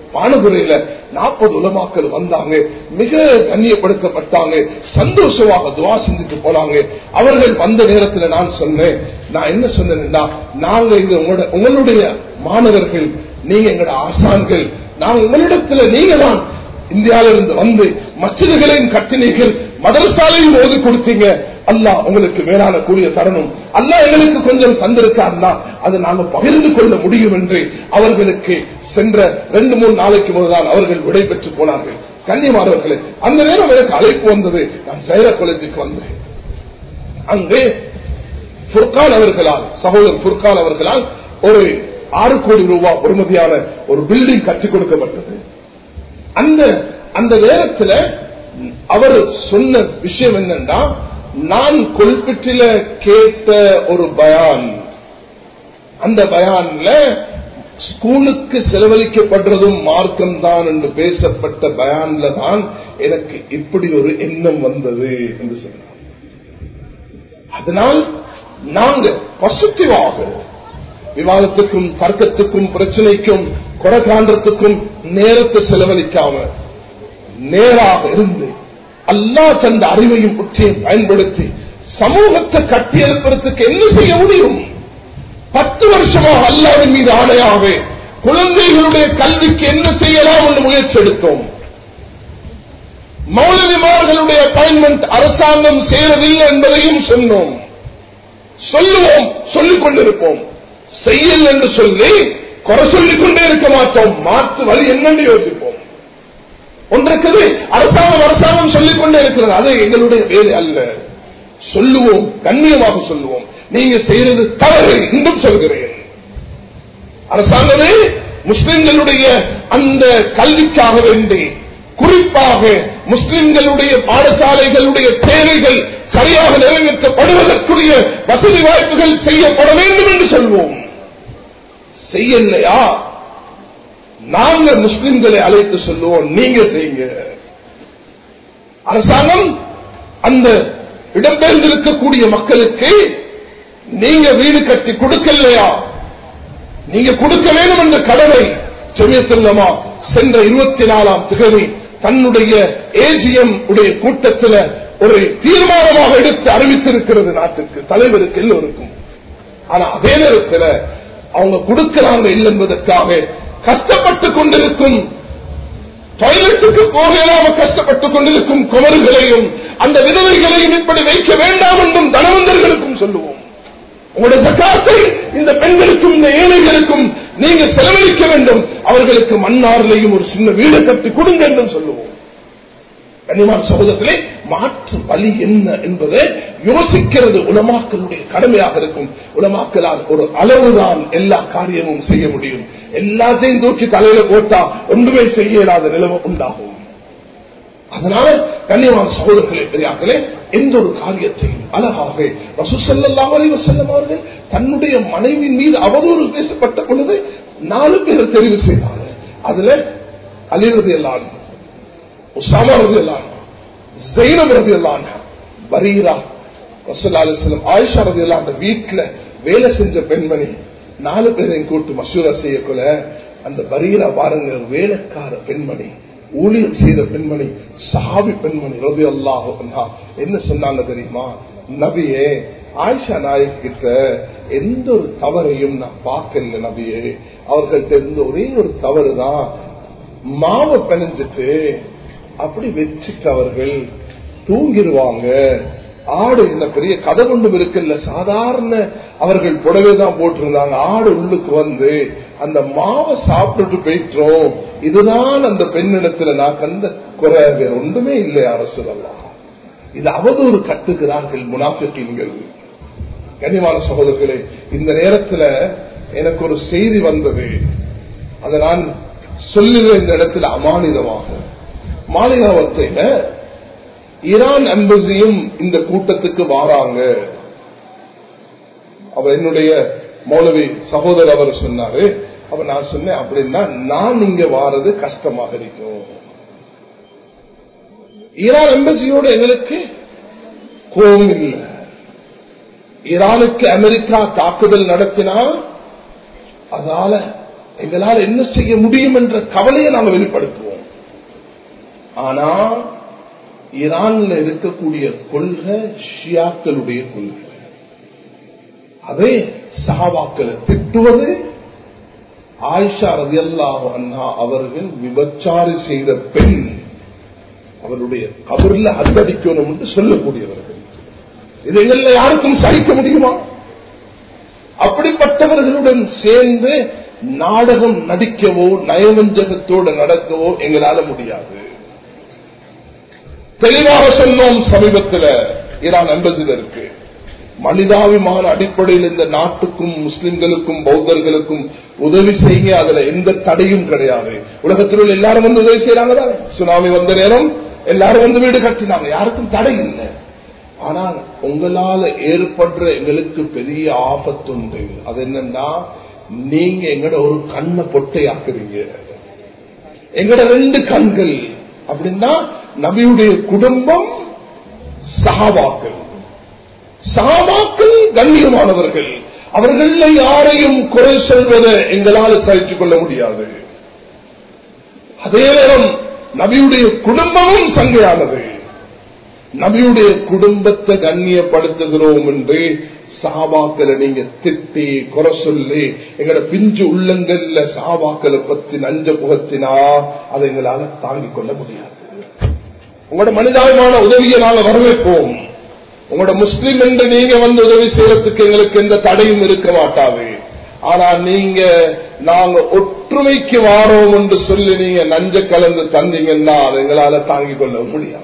[SPEAKER 3] பானதுரையில நாற்பது உலமாக்கள் வந்தாங்க மிக கண்ணியப்படுத்தப்பட்டாங்க சந்தோஷமாக துவா செஞ்சுட்டு போனாங்க அவர்கள் வந்த நேரத்தில் நான் சொன்னேன் நான் என்ன சொன்னேன்னா நாங்க இங்க உங்களோட உங்களுடைய மாணவர்கள் நீங்க எங்களோட ஆசான்கள் நான் உங்களிடத்துல நீங்க தான் இந்தியாவில இருந்து வந்து மசிதுகளையும் கட்டினீர்கள் மதரசாலையும் ஓதி கொடுத்தீங்க அல்லாஹ் உங்களுக்கு மேலான கூடிய தரணும் அல்லாஹ் எங்களுக்கு கொஞ்சம் தந்திருக்காருன்னா அதை நாங்க பகிர்ந்து கொள்ள முடியும் என்று அவர்களுக்கு சென்ற ரெண்டு மூணு நாளைக்கு முதல்தான் அவர்கள் விடை பெற்று போனார்கள் கண்ணியமானவர்களே அந்த நேரம் எனக்கு அழைப்பு வந்தது நான் ஜெயர காலேஜுக்கு வந்தேன் அங்கே புர்கான் அவர்களால் சகோதரர் புர்கான் அவர்களால் ஒரு ஆறு கோடி ரூபாய் பொறுமதியான ஒரு பில்டிங் கட்டிக் கொடுக்கப்பட்டது அந்த அந்த நேரத்தில் அவர் சொன்ன விஷயம் என்னன்னா நான் கொல்பிட்டில கேட்ட ஒரு பயான் அந்த பயான்ல ஸ்கூலுக்கு செலவழிக்கப்படுறதும் மார்க்கம் தான் என்று பேசப்பட்ட பயான்ல தான் எனக்கு இப்படி ஒரு எண்ணம் வந்தது என்று சொன்னார் அதனால் நாங்க பாசிட்டிவாக விவாதத்துக்கும் தர்க்கத்துக்கும் பிரச்சனைக்கும் கொலை காண்றதுக்கும் நேரத்தை செலவழிக்காம நேராக இருந்து அல்லா தந்த அறிவையும் புற்றியும் பயன்படுத்தி சமூகத்தை கட்டி எழுப்புறதுக்கு என்ன செய்ய முடியும் பத்து வருஷமாக அல்லாவின் மீது ஆணையாக குழந்தைகளுடைய கல்விக்கு என்ன செய்யலாம் என்று முயற்சி எடுத்தோம் மௌலவிமார்களுடைய அப்பாயின்மெண்ட் அரசாங்கம் சேரவில்லை என்பதையும் சொன்னோம் சொல்லுவோம் சொல்லிக் கொண்டிருப்போம் செய்யல் என்று சொல்லி குறை சொல்லிக் கொண்டே இருக்க மாட்டோம் மாற்று வழி என்னன்னு யோசிப்போம் ஒன்றுக்குது அரசாங்கம் அரசாங்கம் சொல்லிக் கொண்டே இருக்கிறது அது எங்களுடைய வேலை அல்ல சொல்லுவோம் கண்ணியமாக சொல்லுவோம் நீங்க செய்யறது தவறு இன்னும் சொல்கிறேன் அரசாங்கமே முஸ்லிம்களுடைய அந்த கல்விக்காக வேண்டி குறிப்பாக முஸ்லிம்களுடைய பாடசாலைகளுடைய தேவைகள் சரியாக நிறைவேற்றப்படுவதற்குரிய வசதி வாய்ப்புகள் செய்யப்பட வேண்டும் என்று சொல்வோம் செய்யலையா நாங்க முஸ்லிம்களை அழைத்து சொல்லுவோம் நீங்க செய்யுங்க அரசாங்கம் அந்த இடம்பெயர்ந்திருக்கக்கூடிய மக்களுக்கு நீங்க வீடு கட்டி கொடுக்கலையா நீங்க கொடுக்க வேண்டும் என்ற கடமை செல்வமா சென்ற இருபத்தி நாலாம் திகதி தன்னுடைய ஏஜிஎம் உடைய கூட்டத்தில் ஒரு தீர்மானமாக எடுத்து அறிவித்திருக்கிறது நாட்டுக்கு தலைவருக்கு எல்லோருக்கும் ஆனா அதே நேரத்தில் அவங்க கொடுக்கிறாங்க இல்லை என்பதற்காக கஷ்டப்பட்டுக் கொண்டிருக்கும் டாய்லெட்டுக்கு போகலாம கஷ்டப்பட்டுக் கொண்டிருக்கும் குமர்களையும் அந்த விதவைகளையும் இப்படி வைக்க வேண்டாம் என்றும் தனவந்தர்களுக்கும் சொல்லுவோம் உங்களுடைய சக்காத்தை இந்த பெண்களுக்கும் இந்த ஏழைகளுக்கும் நீங்க செலவழிக்க வேண்டும் அவர்களுக்கு மன்னாரிலையும் ஒரு சின்ன வீடு கட்டி கொடுங்க என்றும் சொல்லுவோம் கனிமான சகோதரத்திலே மாற்று வழி என்ன என்பதை யோசிக்கிறது உலமாக்களுடைய கடமையாக இருக்கும் உலமாக்களால் ஒரு அளவுதான் எல்லா காரியமும் செய்ய முடியும் எல்லாத்தையும் தூக்கி தலையில போட்டா ஒன்றுமே செய்ய இயலாத நிலைமை உண்டாகும் அதனால கண்ணியமான சகோதரர்களே பெரியார்களே எந்த ஒரு காரியத்தையும் அழகாக ரசூசல்லாஹ் செல்லும் அவர்கள் தன்னுடைய மனைவியின் மீது அவதூறு பேசப்பட்ட பொழுது நாலு பேர் தெரிவு செய்தாங்க அதுல அலிரது எல்லாம் உசாமா ரதி எல்லாம் ஜெயினம் ரதி எல்லாம் பரீரா ரசூல்லா அலிஸ்லம் ஆயிஷா ரதி எல்லாம் அந்த வீட்டுல வேலை செஞ்ச பெண்மணி நாலு பேரையும் கூட்டு மசூரா செய்யக்குள்ள அந்த பரீரா பாருங்க வேலைக்கார பெண்மணி ஊழியம் செய்த பெண்மணி சஹாபி பெண்மணி ரவி அல்லாஹ் என்ன சொன்னாங்க தெரியுமா நபியே ஆயிஷா நாயக் கிட்ட எந்த ஒரு தவறையும் நான் பார்க்கல நபியே அவர்கள்ட்ட இருந்த ஒரே ஒரு தவறு தான் மாவை பிணைஞ்சிட்டு அப்படி வச்சுட்டு அவர்கள் தூங்கிடுவாங்க ஆடு இந்த பெரிய கதை கொண்டும் இருக்குல்ல சாதாரண அவர்கள் புடவை தான் போட்டிருந்தாங்க ஆடு உள்ளுக்கு வந்து அந்த மாவை சாப்பிட்டுட்டு போயிட்டோம் இதுதான் அந்த பெண்ணிடத்துல நான் கண்ட குறை வேற ஒன்றுமே இல்லை அரசு இது அவதூறு கட்டுகிறார்கள் முனாஃபிக்கீன்கள் கனிமான சகோதரர்களே இந்த நேரத்துல எனக்கு ஒரு செய்தி வந்தது அதை நான் சொல்லுகிற இந்த இடத்துல அமானிதமாக மாளிகாவத்தையில ஈரான் அம்பசியும் இந்த கூட்டத்துக்கு வாராங்க அவர் என்னுடைய மௌலவி சகோதரர் அவர் சொன்னாரு அப்ப நான் சொன்னேன் அப்படின்னா நான் இங்க வாரது கஷ்டமாக இருக்கும் ஈரான் எம்பசியோட எங்களுக்கு கோபம் இல்லை ஈரானுக்கு அமெரிக்கா தாக்குதல் நடத்தினால் அதனால எங்களால் என்ன செய்ய முடியும் என்ற கவலையை நாங்கள் வெளிப்படுத்துவோம் ஆனா ஈரான்ல இருக்கக்கூடிய கொள்கை ஷியாக்களுடைய கொள்கை அதே சஹாபாக்களை திட்டுவது ஆயிஷா ரதியல்லாஹு அண்ணா அவர்கள் விபச்சாரி செய்த பெண் அவருடைய கபர்ல அத்தடிக்கணும் என்று சொல்லக்கூடியவர்கள் இது எங்களை யாருக்கும் சகிக்க முடியுமா அப்படிப்பட்டவர்களுடன் சேர்ந்து நாடகம் நடிக்கவோ நயவஞ்சகத்தோடு நடக்கவோ எங்களால முடியாது தெளிவாக சொன்னோம் சமீபத்தில் ஈரான் அன்பதினருக்கு மனிதாபிமான அடிப்படையில் இந்த நாட்டுக்கும் முஸ்லிம்களுக்கும் பௌத்தர்களுக்கும் உதவி செய்ய அதுல எந்த தடையும் கிடையாது உலகத்தில் உள்ள எல்லாரும் வந்து உதவி செய்யறாங்க சுனாமி வந்த நேரம் எல்லாரும் வந்து வீடு கட்டினாங்க யாருக்கும் தடை இல்லை ஆனால் உங்களால ஏற்படுற எங்களுக்கு பெரிய ஆபத்து உண்டு அது என்னன்னா நீங்க எங்கட ஒரு கண்ணை பொட்டையாக்குறீங்க எங்கட ரெண்டு கண்கள் அப்படின்னா நபியுடைய குடும்பம் சகாபாக்கள் சகாபாக்கள் கண்ணியமானவர்கள் அவர்கள் யாரையும் குறை சொல்வதை எங்களால் சகித்துக் கொள்ள முடியாது அதே நேரம் நபியுடைய குடும்பமும் சங்கையானது நபியுடைய குடும்பத்தை கண்ணியப்படுத்துகிறோம் என்று சாபாக்களை நீங்க திட்டி குறை சொல்லி எங்களோட பிஞ்சு உள்ளங்கள்ல சாபாக்களை பத்தி நஞ்ச புகத்தினா அதை எங்களால தாங்கிக் கொள்ள முடியாது உங்களோட மனிதாயமான உதவியை நாங்க வரவேற்போம் உங்களோட முஸ்லிம் என்று நீங்க வந்து உதவி செய்யறதுக்கு எங்களுக்கு எந்த தடையும் இருக்க மாட்டாது ஆனா நீங்க நாங்க ஒற்றுமைக்கு வாரோம் என்று சொல்லி நீங்க நஞ்ச கலந்து தந்தீங்கன்னா அதை எங்களால தாங்கிக் கொள்ள முடியாது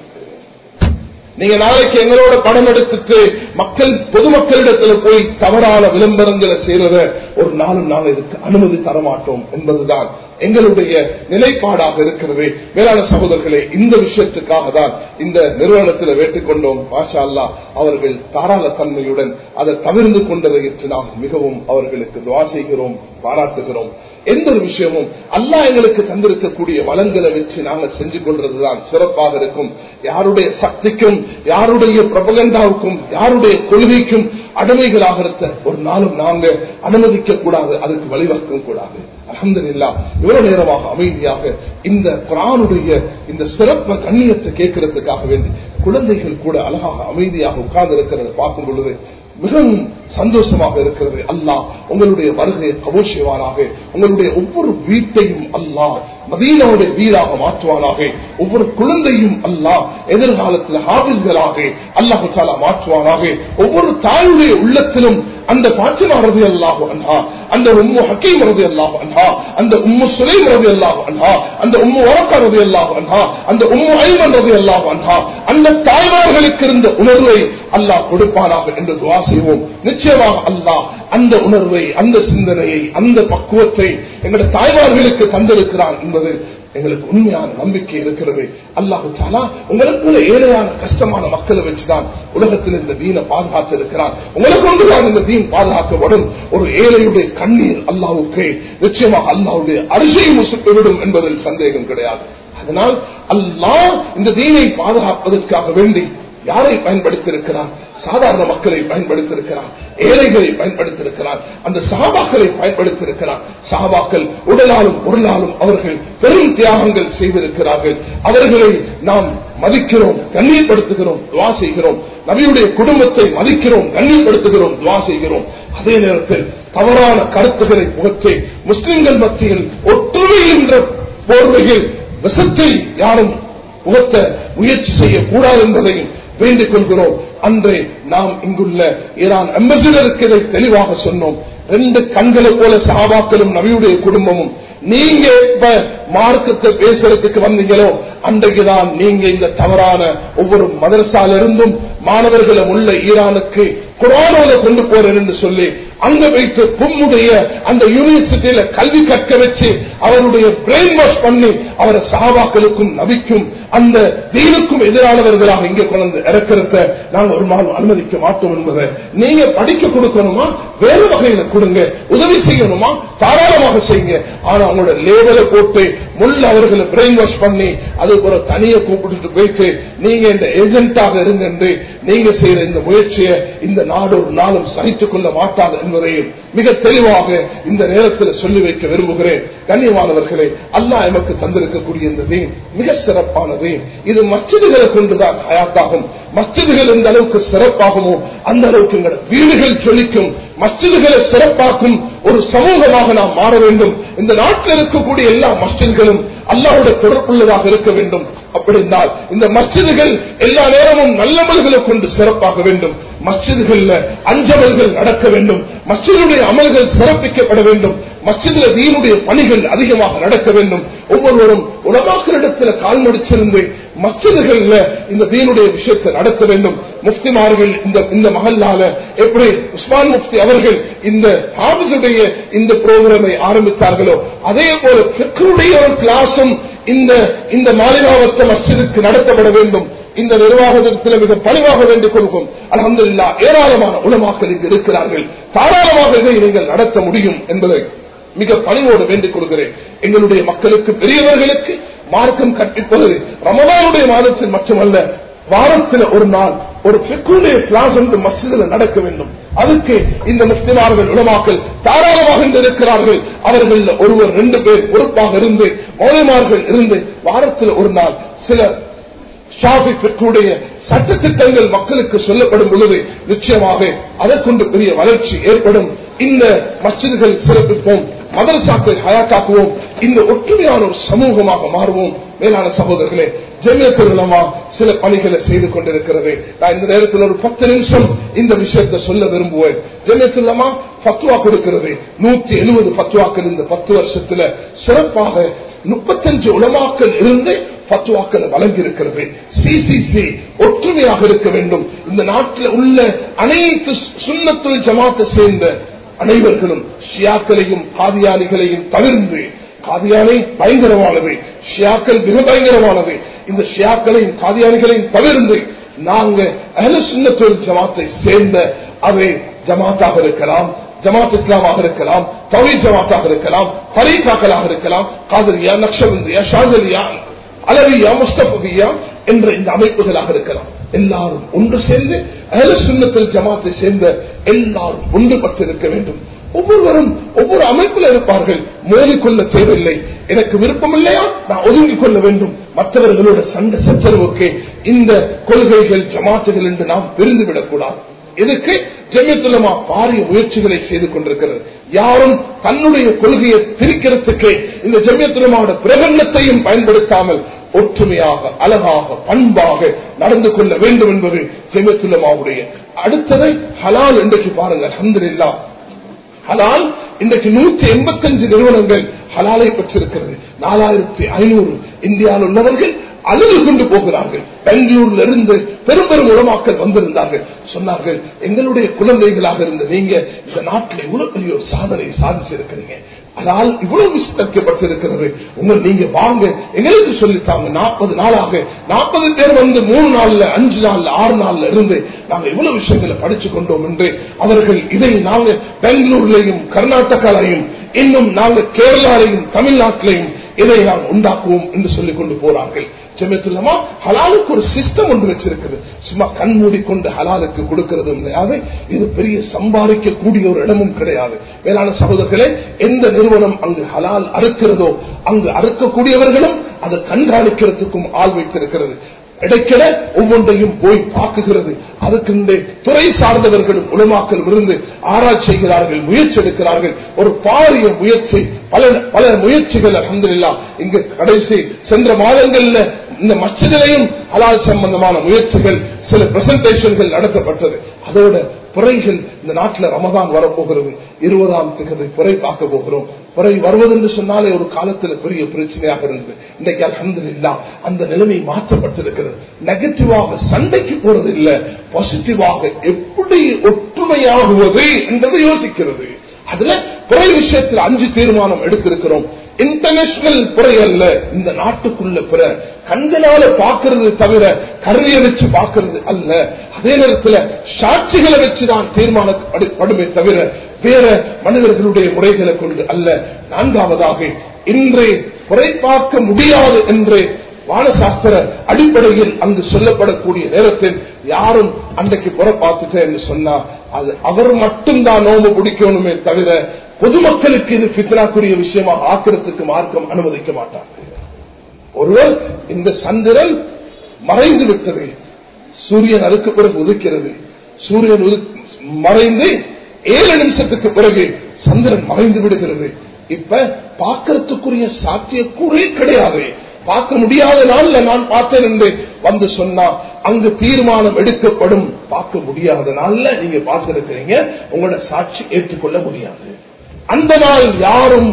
[SPEAKER 3] நீங்க நாளைக்கு எங்களோட பணம் எடுத்துட்டு மக்கள் பொதுமக்களிடத்துல போய் தவறான விளம்பரங்களை செய்யறத ஒரு நாளும் நாங்கள் இதுக்கு அனுமதி தரமாட்டோம் என்பதுதான் எங்களுடைய நிலைப்பாடாக இருக்கிறது வேளாண் சகோதரர்களே இந்த விஷயத்துக்காக தான் இந்த நிறுவனத்தில் வேட்டுக்கொண்டோம் மாஷா அல்லா அவர்கள் தாராள தன்மையுடன் அதை தவிர்ந்து கொண்டதை நாம் மிகவும் அவர்களுக்கு துவா செய்கிறோம் பாராட்டுகிறோம் எந்த ஒரு விஷயமும் அல்லா எங்களுக்கு தந்திருக்கக்கூடிய வளங்களை வச்சு நாங்கள் செஞ்சு கொள்றதுதான் சிறப்பாக இருக்கும் யாருடைய சக்திக்கும் யாருடைய பிரபகண்டாவுக்கும் யாருடைய கொள்கைக்கும் அடிமைகளாக இருக்க ஒரு நாளும் நாங்க அனுமதிக்க கூடாது அதுக்கு வழிவகுக்க கூடாது அலமதுல்லா இவ்வளவு நேரமாக அமைதியாக இந்த குரானுடைய இந்த சிறப்ப கண்ணியத்தை கேட்கறதுக்காக வேண்டி குழந்தைகள் கூட அழகாக அமைதியாக உட்கார்ந்து இருக்கிறத பார்க்கும் பொழுது மிகவும் சந்தோஷமாக இருக்கிறது அல்லாஹ் உங்களுடைய வருகையை கபோஷிவானாக உங்களுடைய ஒவ்வொரு வீட்டையும் அல்லாஹ் மதீனாவுடைய வீடாக மாற்றுவானாக ஒவ்வொரு குழந்தையும் அல்லாஹ் எதிர்காலத்தில் ஹாபிஸ்களாக அல்லாஹு தாலா மாற்றுவானாக ஒவ்வொரு தாயுடைய உள்ளத்திலும் அந்த பாத்திமா ரவி அல்லாஹு அன்ஹா அந்த உம்மு ஹக்கீம் ரவி அல்லாஹு அன்ஹா அந்த உம்மு சுலைம் ரவி அல்லாஹு அன்ஹா அந்த உம்மு வரக்கா ரவி அல்லாஹு அன்ஹா அந்த உம்மு ஐமன் ரவி அல்லாஹு அன்ஹா அந்த தாய்மார்களுக்கு இருந்த உணர்வை அல்லாஹ் கொடுப்பானாக என்று துவா செய்வோம் நிச்சயமாக அல்லாஹ் அந்த உணர்வை அந்த சிந்தனையை அந்த பக்குவத்தை எங்களுடைய தாய்மார்களுக்கு தந்திருக்கிறான் என்பது எங்களுக்கு உண்மையான நம்பிக்கை இருக்கிறது அல்லாஹு தாலா உங்களுக்கு ஏழையான கஷ்டமான மக்களை வச்சுதான் உலகத்தில் இந்த தீனை பாதுகாத்து இருக்கிறான் உங்களுக்கு ஒன்றுதான் இந்த தீன் பாதுகாக்கப்படும் ஒரு ஏழையுடைய கண்ணீர் அல்லாவுக்கு நிச்சயமாக அல்லாவுடைய அரிசியை முசுப்பிவிடும் என்பதில் சந்தேகம் கிடையாது அதனால் அல்லாஹ் இந்த தீனை பாதுகாப்பதற்காக வேண்டி யாரை பயன்படுத்தியிருக்கிறார் சாதாரண மக்களை பயன்படுத்தியிருக்கிறார் ஏழைகளை பயன்படுத்தியிருக்கிறார் அந்த சகாபாக்களை பயன்படுத்தியிருக்கிறார் சகாபாக்கள் உடலாலும் பொருளாலும் அவர்கள் பெரும் தியாகங்கள் செய்திருக்கிறார்கள் அவர்களை நாம் மதிக்கிறோம் கண்ணியப்படுத்துகிறோம் துவா செய்கிறோம் நபியுடைய குடும்பத்தை மதிக்கிறோம் கண்ணியப்படுத்துகிறோம் துவா செய்கிறோம் அதே நேரத்தில் தவறான கருத்துக்களை புகற்றி முஸ்லிம்கள் மத்தியில் ஒற்றுமை என்ற போர்வையில் விஷத்தை யாரும் புகத்த முயற்சி செய்யக்கூடாது என்பதையும் வேண்டிக் கொள்கிறோம் அன்றே நாம் இங்குள்ள ஈரான் அம்பசிடருக்கு இதை தெளிவாக சொன்னோம் ரெண்டு கண்களை போல சகாபாக்களும் நபியுடைய குடும்பமும் நீங்க இப்ப மார்க்கத்தை பேசுறதுக்கு வந்தீங்களோ அன்றைக்குதான் நீங்க இந்த தவறான ஒவ்வொரு மதரசால இருந்தும் மாணவர்களும் உள்ள ஈரானுக்கு குரானோட கொண்டு போறேன் என்று சொல்லி அங்க வைத்து பொம்முடைய அந்த யூனிவர்சிட்டியில கல்வி கற்க வச்சு அவருடைய பிரெயின் வாஷ் பண்ணி அவரை சகாபாக்களுக்கும் நபிக்கும் அந்த தீனுக்கும் எதிரானவர்களாக இங்கே கொண்டு இறக்கிறத நாங்க ஒரு நாள் அனுமதிக்க மாட்டோம் என்பதை நீங்க படிக்க கொடுக்கணுமா வேறு வகையில கொடுங்க உதவி செய்யணுமா தாராளமாக செய்யுங்க ஆனா அவங்களோட லேவலை போட்டு முள்ள அவர்களை பிரெயின் வாஷ் பண்ணி அதுக்கு ஒரு தனியை கூப்பிட்டு போயிட்டு நீங்க இந்த ஏஜென்டாக இருங்க என்று நீங்க செய்யற இந்த முயற்சியை இந்த நாடு ஒரு நாளும் சகித்துக் கொள்ள மாட்டாது என்பதையும் மிக தெளிவாக இந்த நேரத்தில் சொல்லி வைக்க விரும்புகிறேன் கண்ணியமானவர்களே அல்லாஹ் எமக்கு தந்திருக்கக்கூடிய இந்த தீன் மிக சிறப்பானது இது மஸ்ஜிதுகளை கொண்டுதான் ஹயாத்தாகும் மஸ்ஜிதுகள் எந்த அளவுக்கு சிறப்பாகுமோ அந்த அளவுக்கு எங்கள் வீடுகள் சொல்லிக்கும் மஸ்ஜிதுகளை சிறப்பாக்கும் ஒரு சமூகமாக நாம் மாற வேண்டும் இந்த நாட்டில் இருக்கக்கூடிய எல்லா மஸ்ஜிதுகளும் அல்லாவுடைய தொடர்புள்ளதாக இருக்க வேண்டும் அப்படி இருந்தால் இந்த மஸ்ஜிதுகள் எல்லா நேரமும் நல்லமல்களை கொண்டு சிறப்பாக வேண்டும் மஸ்ஜிதுகள்ல அஞ்சமல்கள் நடக்க வேண்டும் மஸ்ஜிதுடைய அமல்கள் சிறப்பிக்கப்பட வேண்டும் மஸ்ஜிதுல தீனுடைய பணிகள் அதிகமாக நடக்க வேண்டும் ஒவ்வொருவரும் உலமாக்களிடத்தில் கால் மடிச்சிருந்து மஸ்ஜிதுகள்ல இந்த தீனுடைய விஷயத்தை நடத்த வேண்டும் முஃப்திமார்கள் இந்த இந்த மகல்லால எப்படி உஸ்மான் முஃப்தி அவர்கள் இந்த ஹாபிஸுடைய இந்த புரோகிராமை ஆரம்பித்தார்களோ அதே போல பிற்குடைய ஒரு கிளாஸும் இந்த இந்த மாநிலாவத்த மஸ்ஜிதுக்கு நடத்தப்பட வேண்டும் இந்த நிர்வாகத்தில் மிக பணிவாக வேண்டிக் கொள்வோம் அலமதுல்லா ஏராளமான உலமாக்கள் இங்கு இருக்கிறார்கள் தாராளமாக இதை நீங்கள் நடத்த முடியும் என்பதை மிக பணிவோடு வேண்டிக் கொள்கிறேன் எங்களுடைய மக்களுக்கு பெரியவர்களுக்கு மார்க்கம் கற்பிப்பது ரமலானுடைய மாதத்தில் மட்டுமல்ல வாரத்தில் ஒரு நாள் ஒரு பெக்குடைய கிளாஸ் என்று மசிதில் நடக்க வேண்டும் அதுக்கு இந்த முஸ்லிமார்கள் உலமாக்கள் தாராளமாக இன்று இருக்கிறார்கள் அவர்கள் ஒருவர் ரெண்டு பேர் பொறுப்பாக இருந்து மௌலிமார்கள் இருந்து வாரத்தில் ஒரு நாள் சில ஷாஃபி பெற்றுடைய சட்டத்திட்டங்கள் மக்களுக்கு சொல்லப்படும் பொழுது நிச்சயமாக அதை கொண்டு பெரிய வளர்ச்சி ஏற்படும் இந்த மஸ்ஜிதுகள் சிறப்பிப்போம் மதரசாக்கள் ஹயாக்காக்குவோம் இந்த ஒற்றுமையான ஒரு சமூகமாக மாறுவோம் மேலான சகோதரர்களே ஜெமியத்துலமா சில பணிகளை செய்து கொண்டிருக்கிறது நான் இந்த நேரத்தில் ஒரு பத்து நிமிஷம் இந்த விஷயத்தை சொல்ல விரும்புவேன் ஜெமியத்துலமா பத்துவா கொடுக்கிறது நூத்தி எழுபது பத்துவாக்கள் இந்த பத்து வருஷத்துல சிறப்பாக முப்பத்தஞ்சு உலமாக்கள் இருந்து பத்துவாக்களை வழங்கி இருக்கிறது சிசிசி ஒற்றுமையாக இருக்க வேண்டும் இந்த நாட்டில் உள்ள அனைத்து சுண்ணத்துள் ஜமாத்தை சேர்ந்த அனைவர்களும் ஷியாக்களையும் காதியானிகளையும் தவிர்ந்து காதியானை பயங்கரமானது ஷியாக்கள் மிக பயங்கரமானது இந்த ஷியாக்களையும் காதியானிகளையும் தவிர்ந்து நாங்க அஹல சுண்ணத்துள் ஜமாத்தை சேர்ந்த அவை ஜமாத்தாக இருக்கலாம் ஜமாத் இஸ்லாமாக இருக்கலாம் தவி ஜமாத்தாக இருக்கலாம் பரீகாக்களாக இருக்கலாம் காதலியா நக்ஷபந்தியா ஷாதலியா அலவியா முஸ்தபியா என்ற இந்த அமைப்புகளாக இருக்கலாம் எல்லாரும் ஒன்று சேர்ந்து அஹல சுண்ணத்தில் ஜமாத்தை சேர்ந்த எல்லாரும் ஒன்றுபட்டு இருக்க வேண்டும் ஒவ்வொருவரும் ஒவ்வொரு அமைப்பில் இருப்பார்கள் மோதிக்கொள்ள தேவையில்லை எனக்கு விருப்பம் இல்லையா நான் ஒதுங்கிக் கொள்ள வேண்டும் மற்றவர்களோட சண்டை சச்சரவுக்கு இந்த கொள்கைகள் ஜமாத்துகள் என்று நாம் பிரிந்துவிடக் கூடாது இதுக்கு ஜெமியத்துலமா பாரிய முயற்சிகளை செய்து கொண்டிருக்கிறது யாரும் தன்னுடைய கொள்கையை பிரிக்கிறதுக்கு இந்த ஜெமியத்துலமாவோட பிரகடனத்தையும் பயன்படுத்தாமல் ஒற்றுமையாக அழகாக பண்பாக நடந்து கொள்ள வேண்டும் என்பது ஜெமியத்துலமாவுடைய அடுத்ததை ஹலால் இன்றைக்கு பாருங்கள் அஹமதுல்லா ஹலால் இன்றைக்கு நூற்றி எண்பத்தஞ்சு நிறுவனங்கள் ஹலாலை பெற்றிருக்கிறது நாலாயிரத்தி ஐநூறு இந்தியாவில் உள்ளவர்கள் அழுது கொண்டு போகிறார்கள் பெங்களூர்ல இருந்து பெரும் பெரும் உலமாக்கள் வந்திருந்தார்கள் சொன்னார்கள் எங்களுடைய குழந்தைகளாக இருந்த நீங்க இந்த நாட்டில் இவ்வளவு பெரிய ஒரு சாதனை சாதிச்சிருக்கிறீங்க அதனால் இவ்வளவு விஸ்தரிக்கப்பட்டிருக்கிறது உங்கள் நீங்க வாங்க எங்களுக்கு சொல்லித்தாங்க நாற்பது நாளாக நாற்பது பேர் வந்து மூணு நாள்ல அஞ்சு நாள்ல ஆறு நாள்ல இருந்து நாங்க இவ்வளவு விஷயங்களை படிச்சு கொண்டோம் என்று அவர்கள் இதை நாங்க பெங்களூர்லையும் கர்நாடகாலையும் இன்னும் நாங்க கேரளாலையும் தமிழ்நாட்டிலையும் இதை நாம் உண்டாக்குவோம் என்று சொல்லிக் கொண்டு போறார்கள் ஜெமியத்துல்லமா ஹலாலுக்கு ஒரு சிஸ்டம் ஒன்று வச்சிருக்கிறது சும்மா கண் மூடிக்கொண்டு ஹலாலுக்கு கொடுக்கிறது கிடையாது இது பெரிய சம்பாதிக்க கூடிய ஒரு இடமும் கிடையாது வேளாண் சகோதரர்களே எந்த நிறுவனம் அங்கு ஹலால் அறுக்கிறதோ அங்கு அறுக்கக்கூடியவர்களும் அதை கண்காணிக்கிறதுக்கும் ஆள் வைத்திருக்கிறது இடைக்கிட ஒவ்வொன்றையும் போய் பார்க்குகிறது அதுக்கு துறை சார்ந்தவர்களும் உலமாக்கள் இருந்து ஆராய்ச்சி செய்கிறார்கள் முயற்சி எடுக்கிறார்கள் ஒரு பாரிய முயற்சி பல பல முயற்சிகள் அஹமதுல்லா இங்கு கடைசி சென்ற மாதங்கள்ல இந்த மச்சதிலையும் ஹலால் சம்பந்தமான முயற்சிகள் சில பிரசன்டேஷன்கள் நடத்தப்பட்டது அதோட பிறைகள் இந்த நாட்டில் ரமதான் வரப்போகிறது இருபதாம் திகதி பிறை பார்க்க போகிறோம் பிறை வருவது என்று சொன்னாலே ஒரு காலத்தில் பெரிய பிரச்சனையாக இருந்தது இன்றைக்கு அலமது இல்லா அந்த நிலைமை மாற்றப்பட்டிருக்கிறது நெகட்டிவாக சண்டைக்கு போறது இல்லை பாசிட்டிவாக எப்படி ஒற்றுமையாகுவது என்றதை யோசிக்கிறது அதுல பிறை விஷயத்தில் அஞ்சு தீர்மானம் எடுத்திருக்கிறோம் இன்டர்நேஷனல் பிறை அல்ல இந்த நாட்டுக்குள்ள பிற கண்களால பார்க்கறது தவிர கருவியை வச்சு பார்க்கறது அல்ல அதே நேரத்தில் சாட்சிகளை வச்சுதான் தீர்மானப்படுமே தவிர வேற மனிதர்களுடைய முறைகளை கொண்டு அல்ல நான்காவதாக இன்றே குறை பார்க்க முடியாது என்று வானசாஸ்திர அடிப்படையில் அங்கு சொல்லப்படக்கூடிய நேரத்தில் யாரும் அன்றைக்கு புற பார்த்துட்டேன்னு சொன்னா அது அவர் மட்டும்தான் நோம்பு பிடிக்கணுமே தவிர பொதுமக்களுக்கு இது பித்னாக்குரிய விஷயமா ஆக்கிறதுக்கு மார்க்கம் அனுமதிக்க மாட்டாங்க ஒருவர் இந்த சந்திரன் மறைந்து விட்டது சூரியன் அதுக்கு பிறகு உதிக்கிறது சூரியன் உதி- மறைந்து ஏழு நிமிஷத்துக்கு பிறகு சந்திரன் மறைந்து விடுகிறது இப்ப பார்க்கறதுக்குரிய சாத்தியக்கூறே கிடையாது பார்க்க முடியாத நாள்ல நான் பார்த்தேன் என்று வந்து சொன்னா அங்கு தீர்மானம் எடுக்கப்படும் பார்க்க முடியாத நாள்ல நீங்க பார்த்திருக்கிறீங்க உங்களோட சாட்சி ஏற்றுக்கொள்ள முடியாது அந்த நாள் யாரும்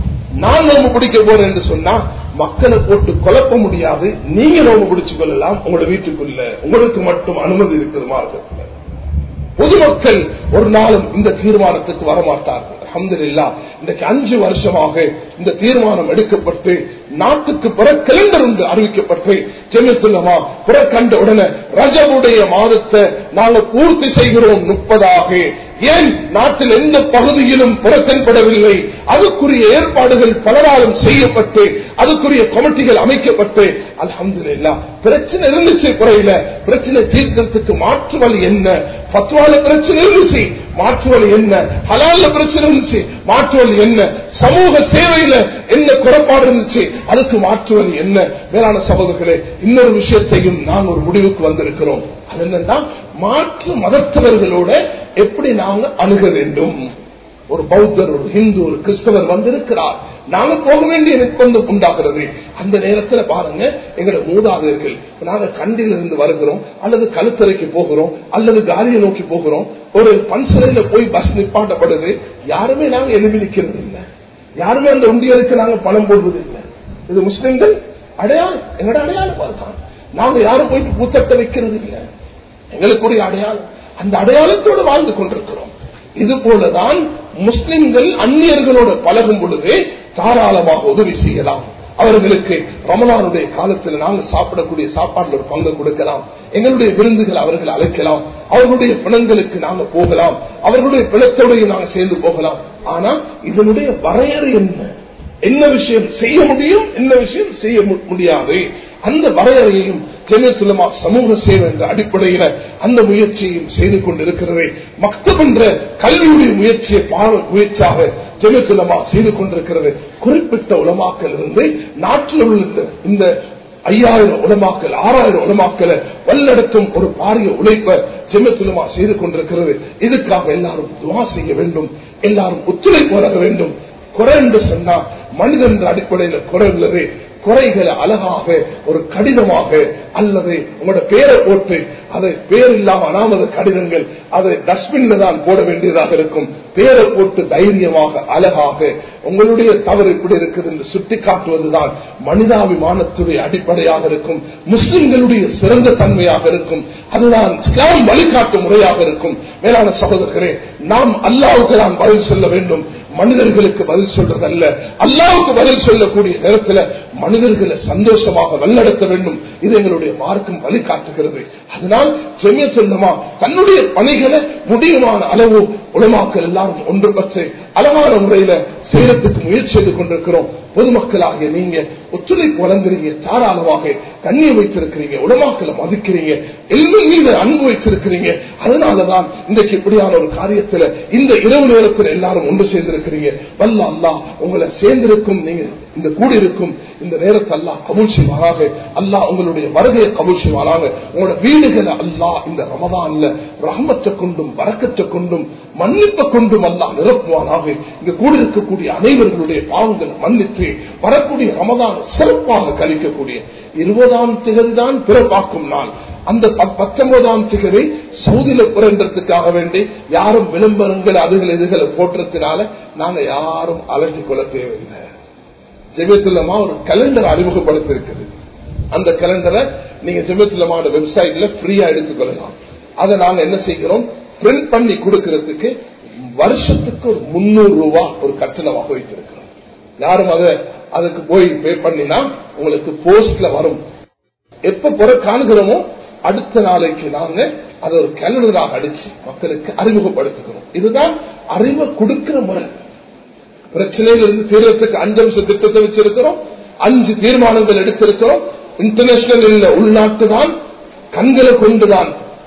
[SPEAKER 3] நான் நோம்பு பிடிக்க போறேன் என்று சொன்னா மக்களை போட்டு குழப்ப முடியாது நீங்க நோம்பு பிடிச்சு கொள்ளலாம் உங்களோட வீட்டுக்குள்ள உங்களுக்கு மட்டும் அனுமதி இருக்குது மார்க்கத்துல பொதுமக்கள் ஒரு நாளும் இந்த தீர்மானத்துக்கு வரமாட்டார்கள் அஹமதுல்லா இன்றைக்கு அஞ்சு வருஷமாக இந்த தீர்மானம் எடுக்கப்பட்டு நாட்டுக்கு புற கலண்டர் ஒன்று அறிவிக்கப்பட்டு செல்லுமா புற கண்ட உடனே ரஜவுடைய மாதத்தை நாங்கள் பூர்த்தி செய்கிறோம் முப்பதாக ஏன் நாட்டில் எந்த பகுதியிலும் புறக்கன்படவில்லை அதுக்குரிய ஏற்பாடுகள் பலராலும் செய்யப்பட்டு அதுக்குரிய கமிட்டிகள் அமைக்கப்பட்டு அல்ஹம்துலில்லா பிரச்சனை இருந்துச்சு குறையில பிரச்சனை தீர்க்கிறதுக்கு மாற்று வழி என்ன பத்வால பிரச்சனை இருந்துச்சு மாற்று வழி என்ன ஹலால பிரச்சனை இருந்துச்சு மாற்று வழி என்ன சமூக சேவையில என்ன குறைபாடு இருந்துச்சு அதுக்கு மாற்று வழி என்ன மேலான சகோதரர்களே இன்னொரு விஷயத்தையும் நாம் ஒரு முடிவுக்கு வந்திருக்கிறோம் அது என்னன்னா மாற்று மதத்தவர்களோட எப்படி நாங்க அணுக வேண்டும் ஒரு பௌத்தர் ஒரு ஹிந்து ஒரு கிறிஸ்தவர் வந்திருக்கிறார் நாங்க போக வேண்டிய நிர்பந்தம் உண்டாகிறது அந்த நேரத்துல பாருங்க எங்களோட மூதாதையர்கள் நாங்க கண்டில இருந்து வருகிறோம் அல்லது கழுத்தறைக்கு போகிறோம் அல்லது காலியை நோக்கி போகிறோம் ஒரு பன்சலையில போய் பஸ் நிப்பாட்டப்படுது யாருமே நாங்க எழுதி நிக்கிறது இல்லை யாருமே அந்த உண்டியலுக்கு நாங்க பணம் போடுவது இல்லை இது முஸ்லிம்கள் அடையாளம் எங்களோட அடையாளம் பார்த்தான் நாங்க யாரும் போயிட்டு பூத்தட்ட வைக்கிறது இல்லை எங்களுக்குரிய அடையாளம் அந்த அடையாளத்தோடு வாழ்ந்து கொண்டிருக்கிறோம் இது போலதான் முஸ்லிம்கள் அந்நியர்களோடு பழகும் பொழுது தாராளமாக உதவி செய்யலாம் அவர்களுக்கு ரமலானுடைய காலத்தில் நாங்கள் சாப்பிடக்கூடிய சாப்பாடுல ஒரு பங்கு கொடுக்கலாம் எங்களுடைய விருந்துகள் அவர்கள் அழைக்கலாம் அவர்களுடைய பிணங்களுக்கு நாங்க போகலாம் அவர்களுடைய பிணத்தோடையும் நாங்க சேர்ந்து போகலாம் ஆனா இதனுடைய வரையறை என்ன என்ன விஷயம் செய்ய முடியும் என்ன விஷயம் செய்ய மு- முடியாது அந்த வரையறையையும் ஜெனசுலமா சமூக சேவை என்ற அடிப்படையில அந்த முயற்சியையும் செய்து கொண்டிருக்கிறது மக்தப் என்ற கல்வியுடைய முயற்சியை பாவ முயற்சியாக ஜெனசுலமா செய்து கொண்டிருக்கிறது குறிப்பிட்ட உலமாக்கள் இருந்து நாட்டில் உள்ள இந்த- இந்த ஐயாயிரம் உலமாக்கல் ஆறாயிரம் உலமாக்கலை வல்லடக்கும் ஒரு பாரிய உழைப்ப ஜெமத்துலமா செய்து கொண்டிருக்கிறது இதுக்காக எல்லாரும் துவா செய்ய வேண்டும் எல்லாரும் ஒத்துழைப்பு வழங்க வேண்டும் குறை என்று சொன்னா மனிதன் என்ற அடிப்படையில் குறை உள்ளது குறைகளை அழகாக ஒரு கடிதமாக அல்லது உங்களோட பேரை போட்டு அதை பேர் இல்லாம அனாமத கடிதங்கள் அதை டஸ்ட்பின்ல தான் போட வேண்டியதாக இருக்கும் பேரை போட்டு தைரியமாக அழகாக உங்களுடைய தவறு இப்படி இருக்குது என்று சுட்டி காட்டுவதுதான் மனிதாபிமானத்துடைய அடிப்படையாக இருக்கும் முஸ்லிம்களுடைய சிறந்த தன்மையாக இருக்கும் அதுதான் இஸ்லாம் வழிகாட்டும் முறையாக இருக்கும் மேலான சகோதரர்களே நாம் அல்லாவுக்கு நாம் பதில் சொல்ல வேண்டும் மனிதர்களுக்கு பதில் சொல்றதல்ல அல்லாவுக்கு பதில் சொல்லக்கூடிய நேரத்தில் மனிதர்களை சந்தோஷமாக வல்லடத்த வேண்டும் இது எங்களுடைய மார்க்கம் வழிகாட்டுகிறது அதனால் ஜெமிய சொல்லமா தன்னுடைய பணிகளை முடியுமான அளவு உலமாக்கள் எல்லாரும் ஒன்றுபட்டு அழகான முறையில செய்யறதுக்கு முயற்சி செய்து கொண்டிருக்கிறோம் பொதுமக்களாகிய நீங்க ஒத்துழைப்பு வழங்குறீங்க தாராளமாக கண்ணியம் வைத்திருக்கிறீங்க உலமாக்களை மதிக்கிறீங்க எல்மின் மீது அன்பு வைத்திருக்கிறீங்க அதனாலதான் இன்றைக்கு இப்படியான ஒரு காரியத்துல இந்த இரவு நேரத்தில் எல்லாரும் ஒன்று சேர்ந்திருக்கிறீங்க வல்ல அல்லா உங்களை சேர்ந்திருக்கும் நீங்க இந்த கூடியிருக்கும் இந்த நேரத்தை அல்லா கபூல் செய்வாராக அல்லா உங்களுடைய வருகையை கபூல் செய்வாராக உங்களோட வீடுகளை அல்லா இந்த ரமதான்ல ரஹமத்தை கொண்டும் வரக்கத்தை கொண்டும் மன்னிப்பை கொண்டும் அல்லா நிரப்புவானாக இங்க கூடியிருக்கக்கூடிய அனைவர்களுடைய பாவங்களை மன்னித்து வரக்கூடிய ரமதான் சிறப்பாக கழிக்கக்கூடிய இருபதாம் திகதி தான் பிறப்பாக்கும் நாள் அந்த ப- பத்தொன்பதாம் திகதி சவுதியில பிறன்றதுக்காக வேண்டி யாரும் விளம்பரங்கள் அதுகள் இதுகளை போட்டுறதுனால நாங்க யாரும் அலட்டிக் கொள்ள தேவையில்லை ஜெபத்துலமா ஒரு கேலண்டர் அறிமுகப்படுத்திருக்குது அந்த கேலண்டரை நீங்க ஜெபத்துலமான வெப்சைட்ல ஃப்ரீயா எடுத்துக்கொள்ளலாம் அதை நாங்க என்ன செய்கிறோம் பிரிண்ட் பண்ணி கொடுக்கறதுக்கு வருஷத்துக்கு ஒரு முன்னூறு ரூபாய் ஒரு கட்டணமாக வைத்திருக்கிறோம் யாரும் அதை அதுக்கு போய் பே பண்ணினா உங்களுக்கு போஸ்ட்ல வரும் எப்ப பிற காணுகிறோமோ அடுத்த நாளைக்கு நாங்க அதை ஒரு கேலண்டராக அடிச்சு மக்களுக்கு அறிமுகப்படுத்துகிறோம் இதுதான் அறிவை கொடுக்கிற முறை பிரச்சனையிலிருந்து தீர்வதற்கு அஞ்சு அம்ச திட்டத்தை வச்சிருக்கிறோம் அஞ்சு தீர்மானங்கள் எடுத்திருக்கிறோம் இன்டர்நேஷனல் இல்ல உள்நாட்டு தான் கண்களை கொண்டுதான்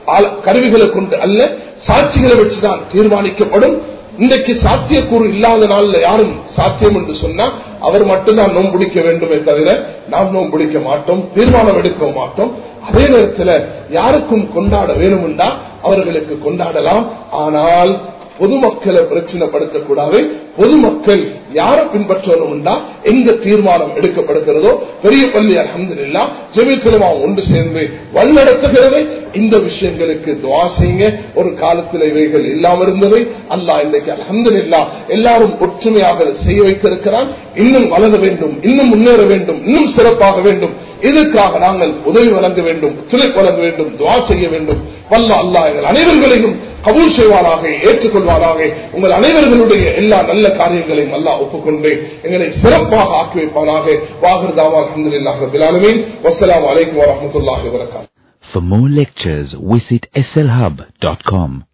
[SPEAKER 3] ஆல- கருவிகளை கொண்டு அல்ல சாட்சிகளை வச்சுதான் தீர்மானிக்கப்படும் இன்றைக்கு சாத்தியக்கூறு இல்லாத நாள்ல யாரும் சாத்தியம் என்று சொன்னா அவர் மட்டும்தான் நோன்பு பிடிக்க வேண்டுமே தவிர நாம் நோன்பு பிடிக்க மாட்டோம் தீர்மானம் எடுக்க மாட்டோம் அதே நேரத்தில் யாருக்கும் கொண்டாட வேணும்னா அவர்களுக்கு கொண்டாடலாம் ஆனால் பொதுமக்களை பிரச்சனைப்படுத்தக்கூடாது பொதுமக்கள் யாரை பின்பற்றணும்னா எங்க தீர்மானம் எடுக்கப்படுகிறதோ பெரிய பள்ளி அலமதுல்லா ஜெமித்திரமா ஒன்று சேர்ந்து வழிநடத்துகிறது இந்த விஷயங்களுக்கு துவா செய்யுங்க ஒரு காலத்தில் இவைகள் இல்லாம இருந்தவை அல்லாஹ் இன்றைக்கு அலமதுல்லா எல்லாரும் ஒற்றுமையாக செய்ய வைத்திருக்கிறான் இன்னும் வளர வேண்டும் இன்னும் முன்னேற வேண்டும் இன்னும் சிறப்பாக வேண்டும் இதற்காக நாங்கள் உதவி வழங்க வேண்டும் ஒத்துழைப்பு வழங்க வேண்டும் துவா செய்ய வேண்டும் வல்ல அல்லாஹ் எங்கள் அனைவர்களையும் கபூல் செய்வாராக ஏற்றுக்கொள்வாராக உங்கள் அனைவர்களுடைய எல்லா நல்ல காரியங்களையும் அல்லாஹ் ஒப்புக்கொண்டு எங்களை சிறப்பாக ஆக்கி வைப்பாராக வாகர்தாவா அஹமதுல்லாஹ் ரபில் ஆலமீன் வஸ்ஸலாமு அலைக்கும் வரஹ்மத்துல்லாஹி வபரகாத்துஹு
[SPEAKER 4] For more lectures, visit slhub.com.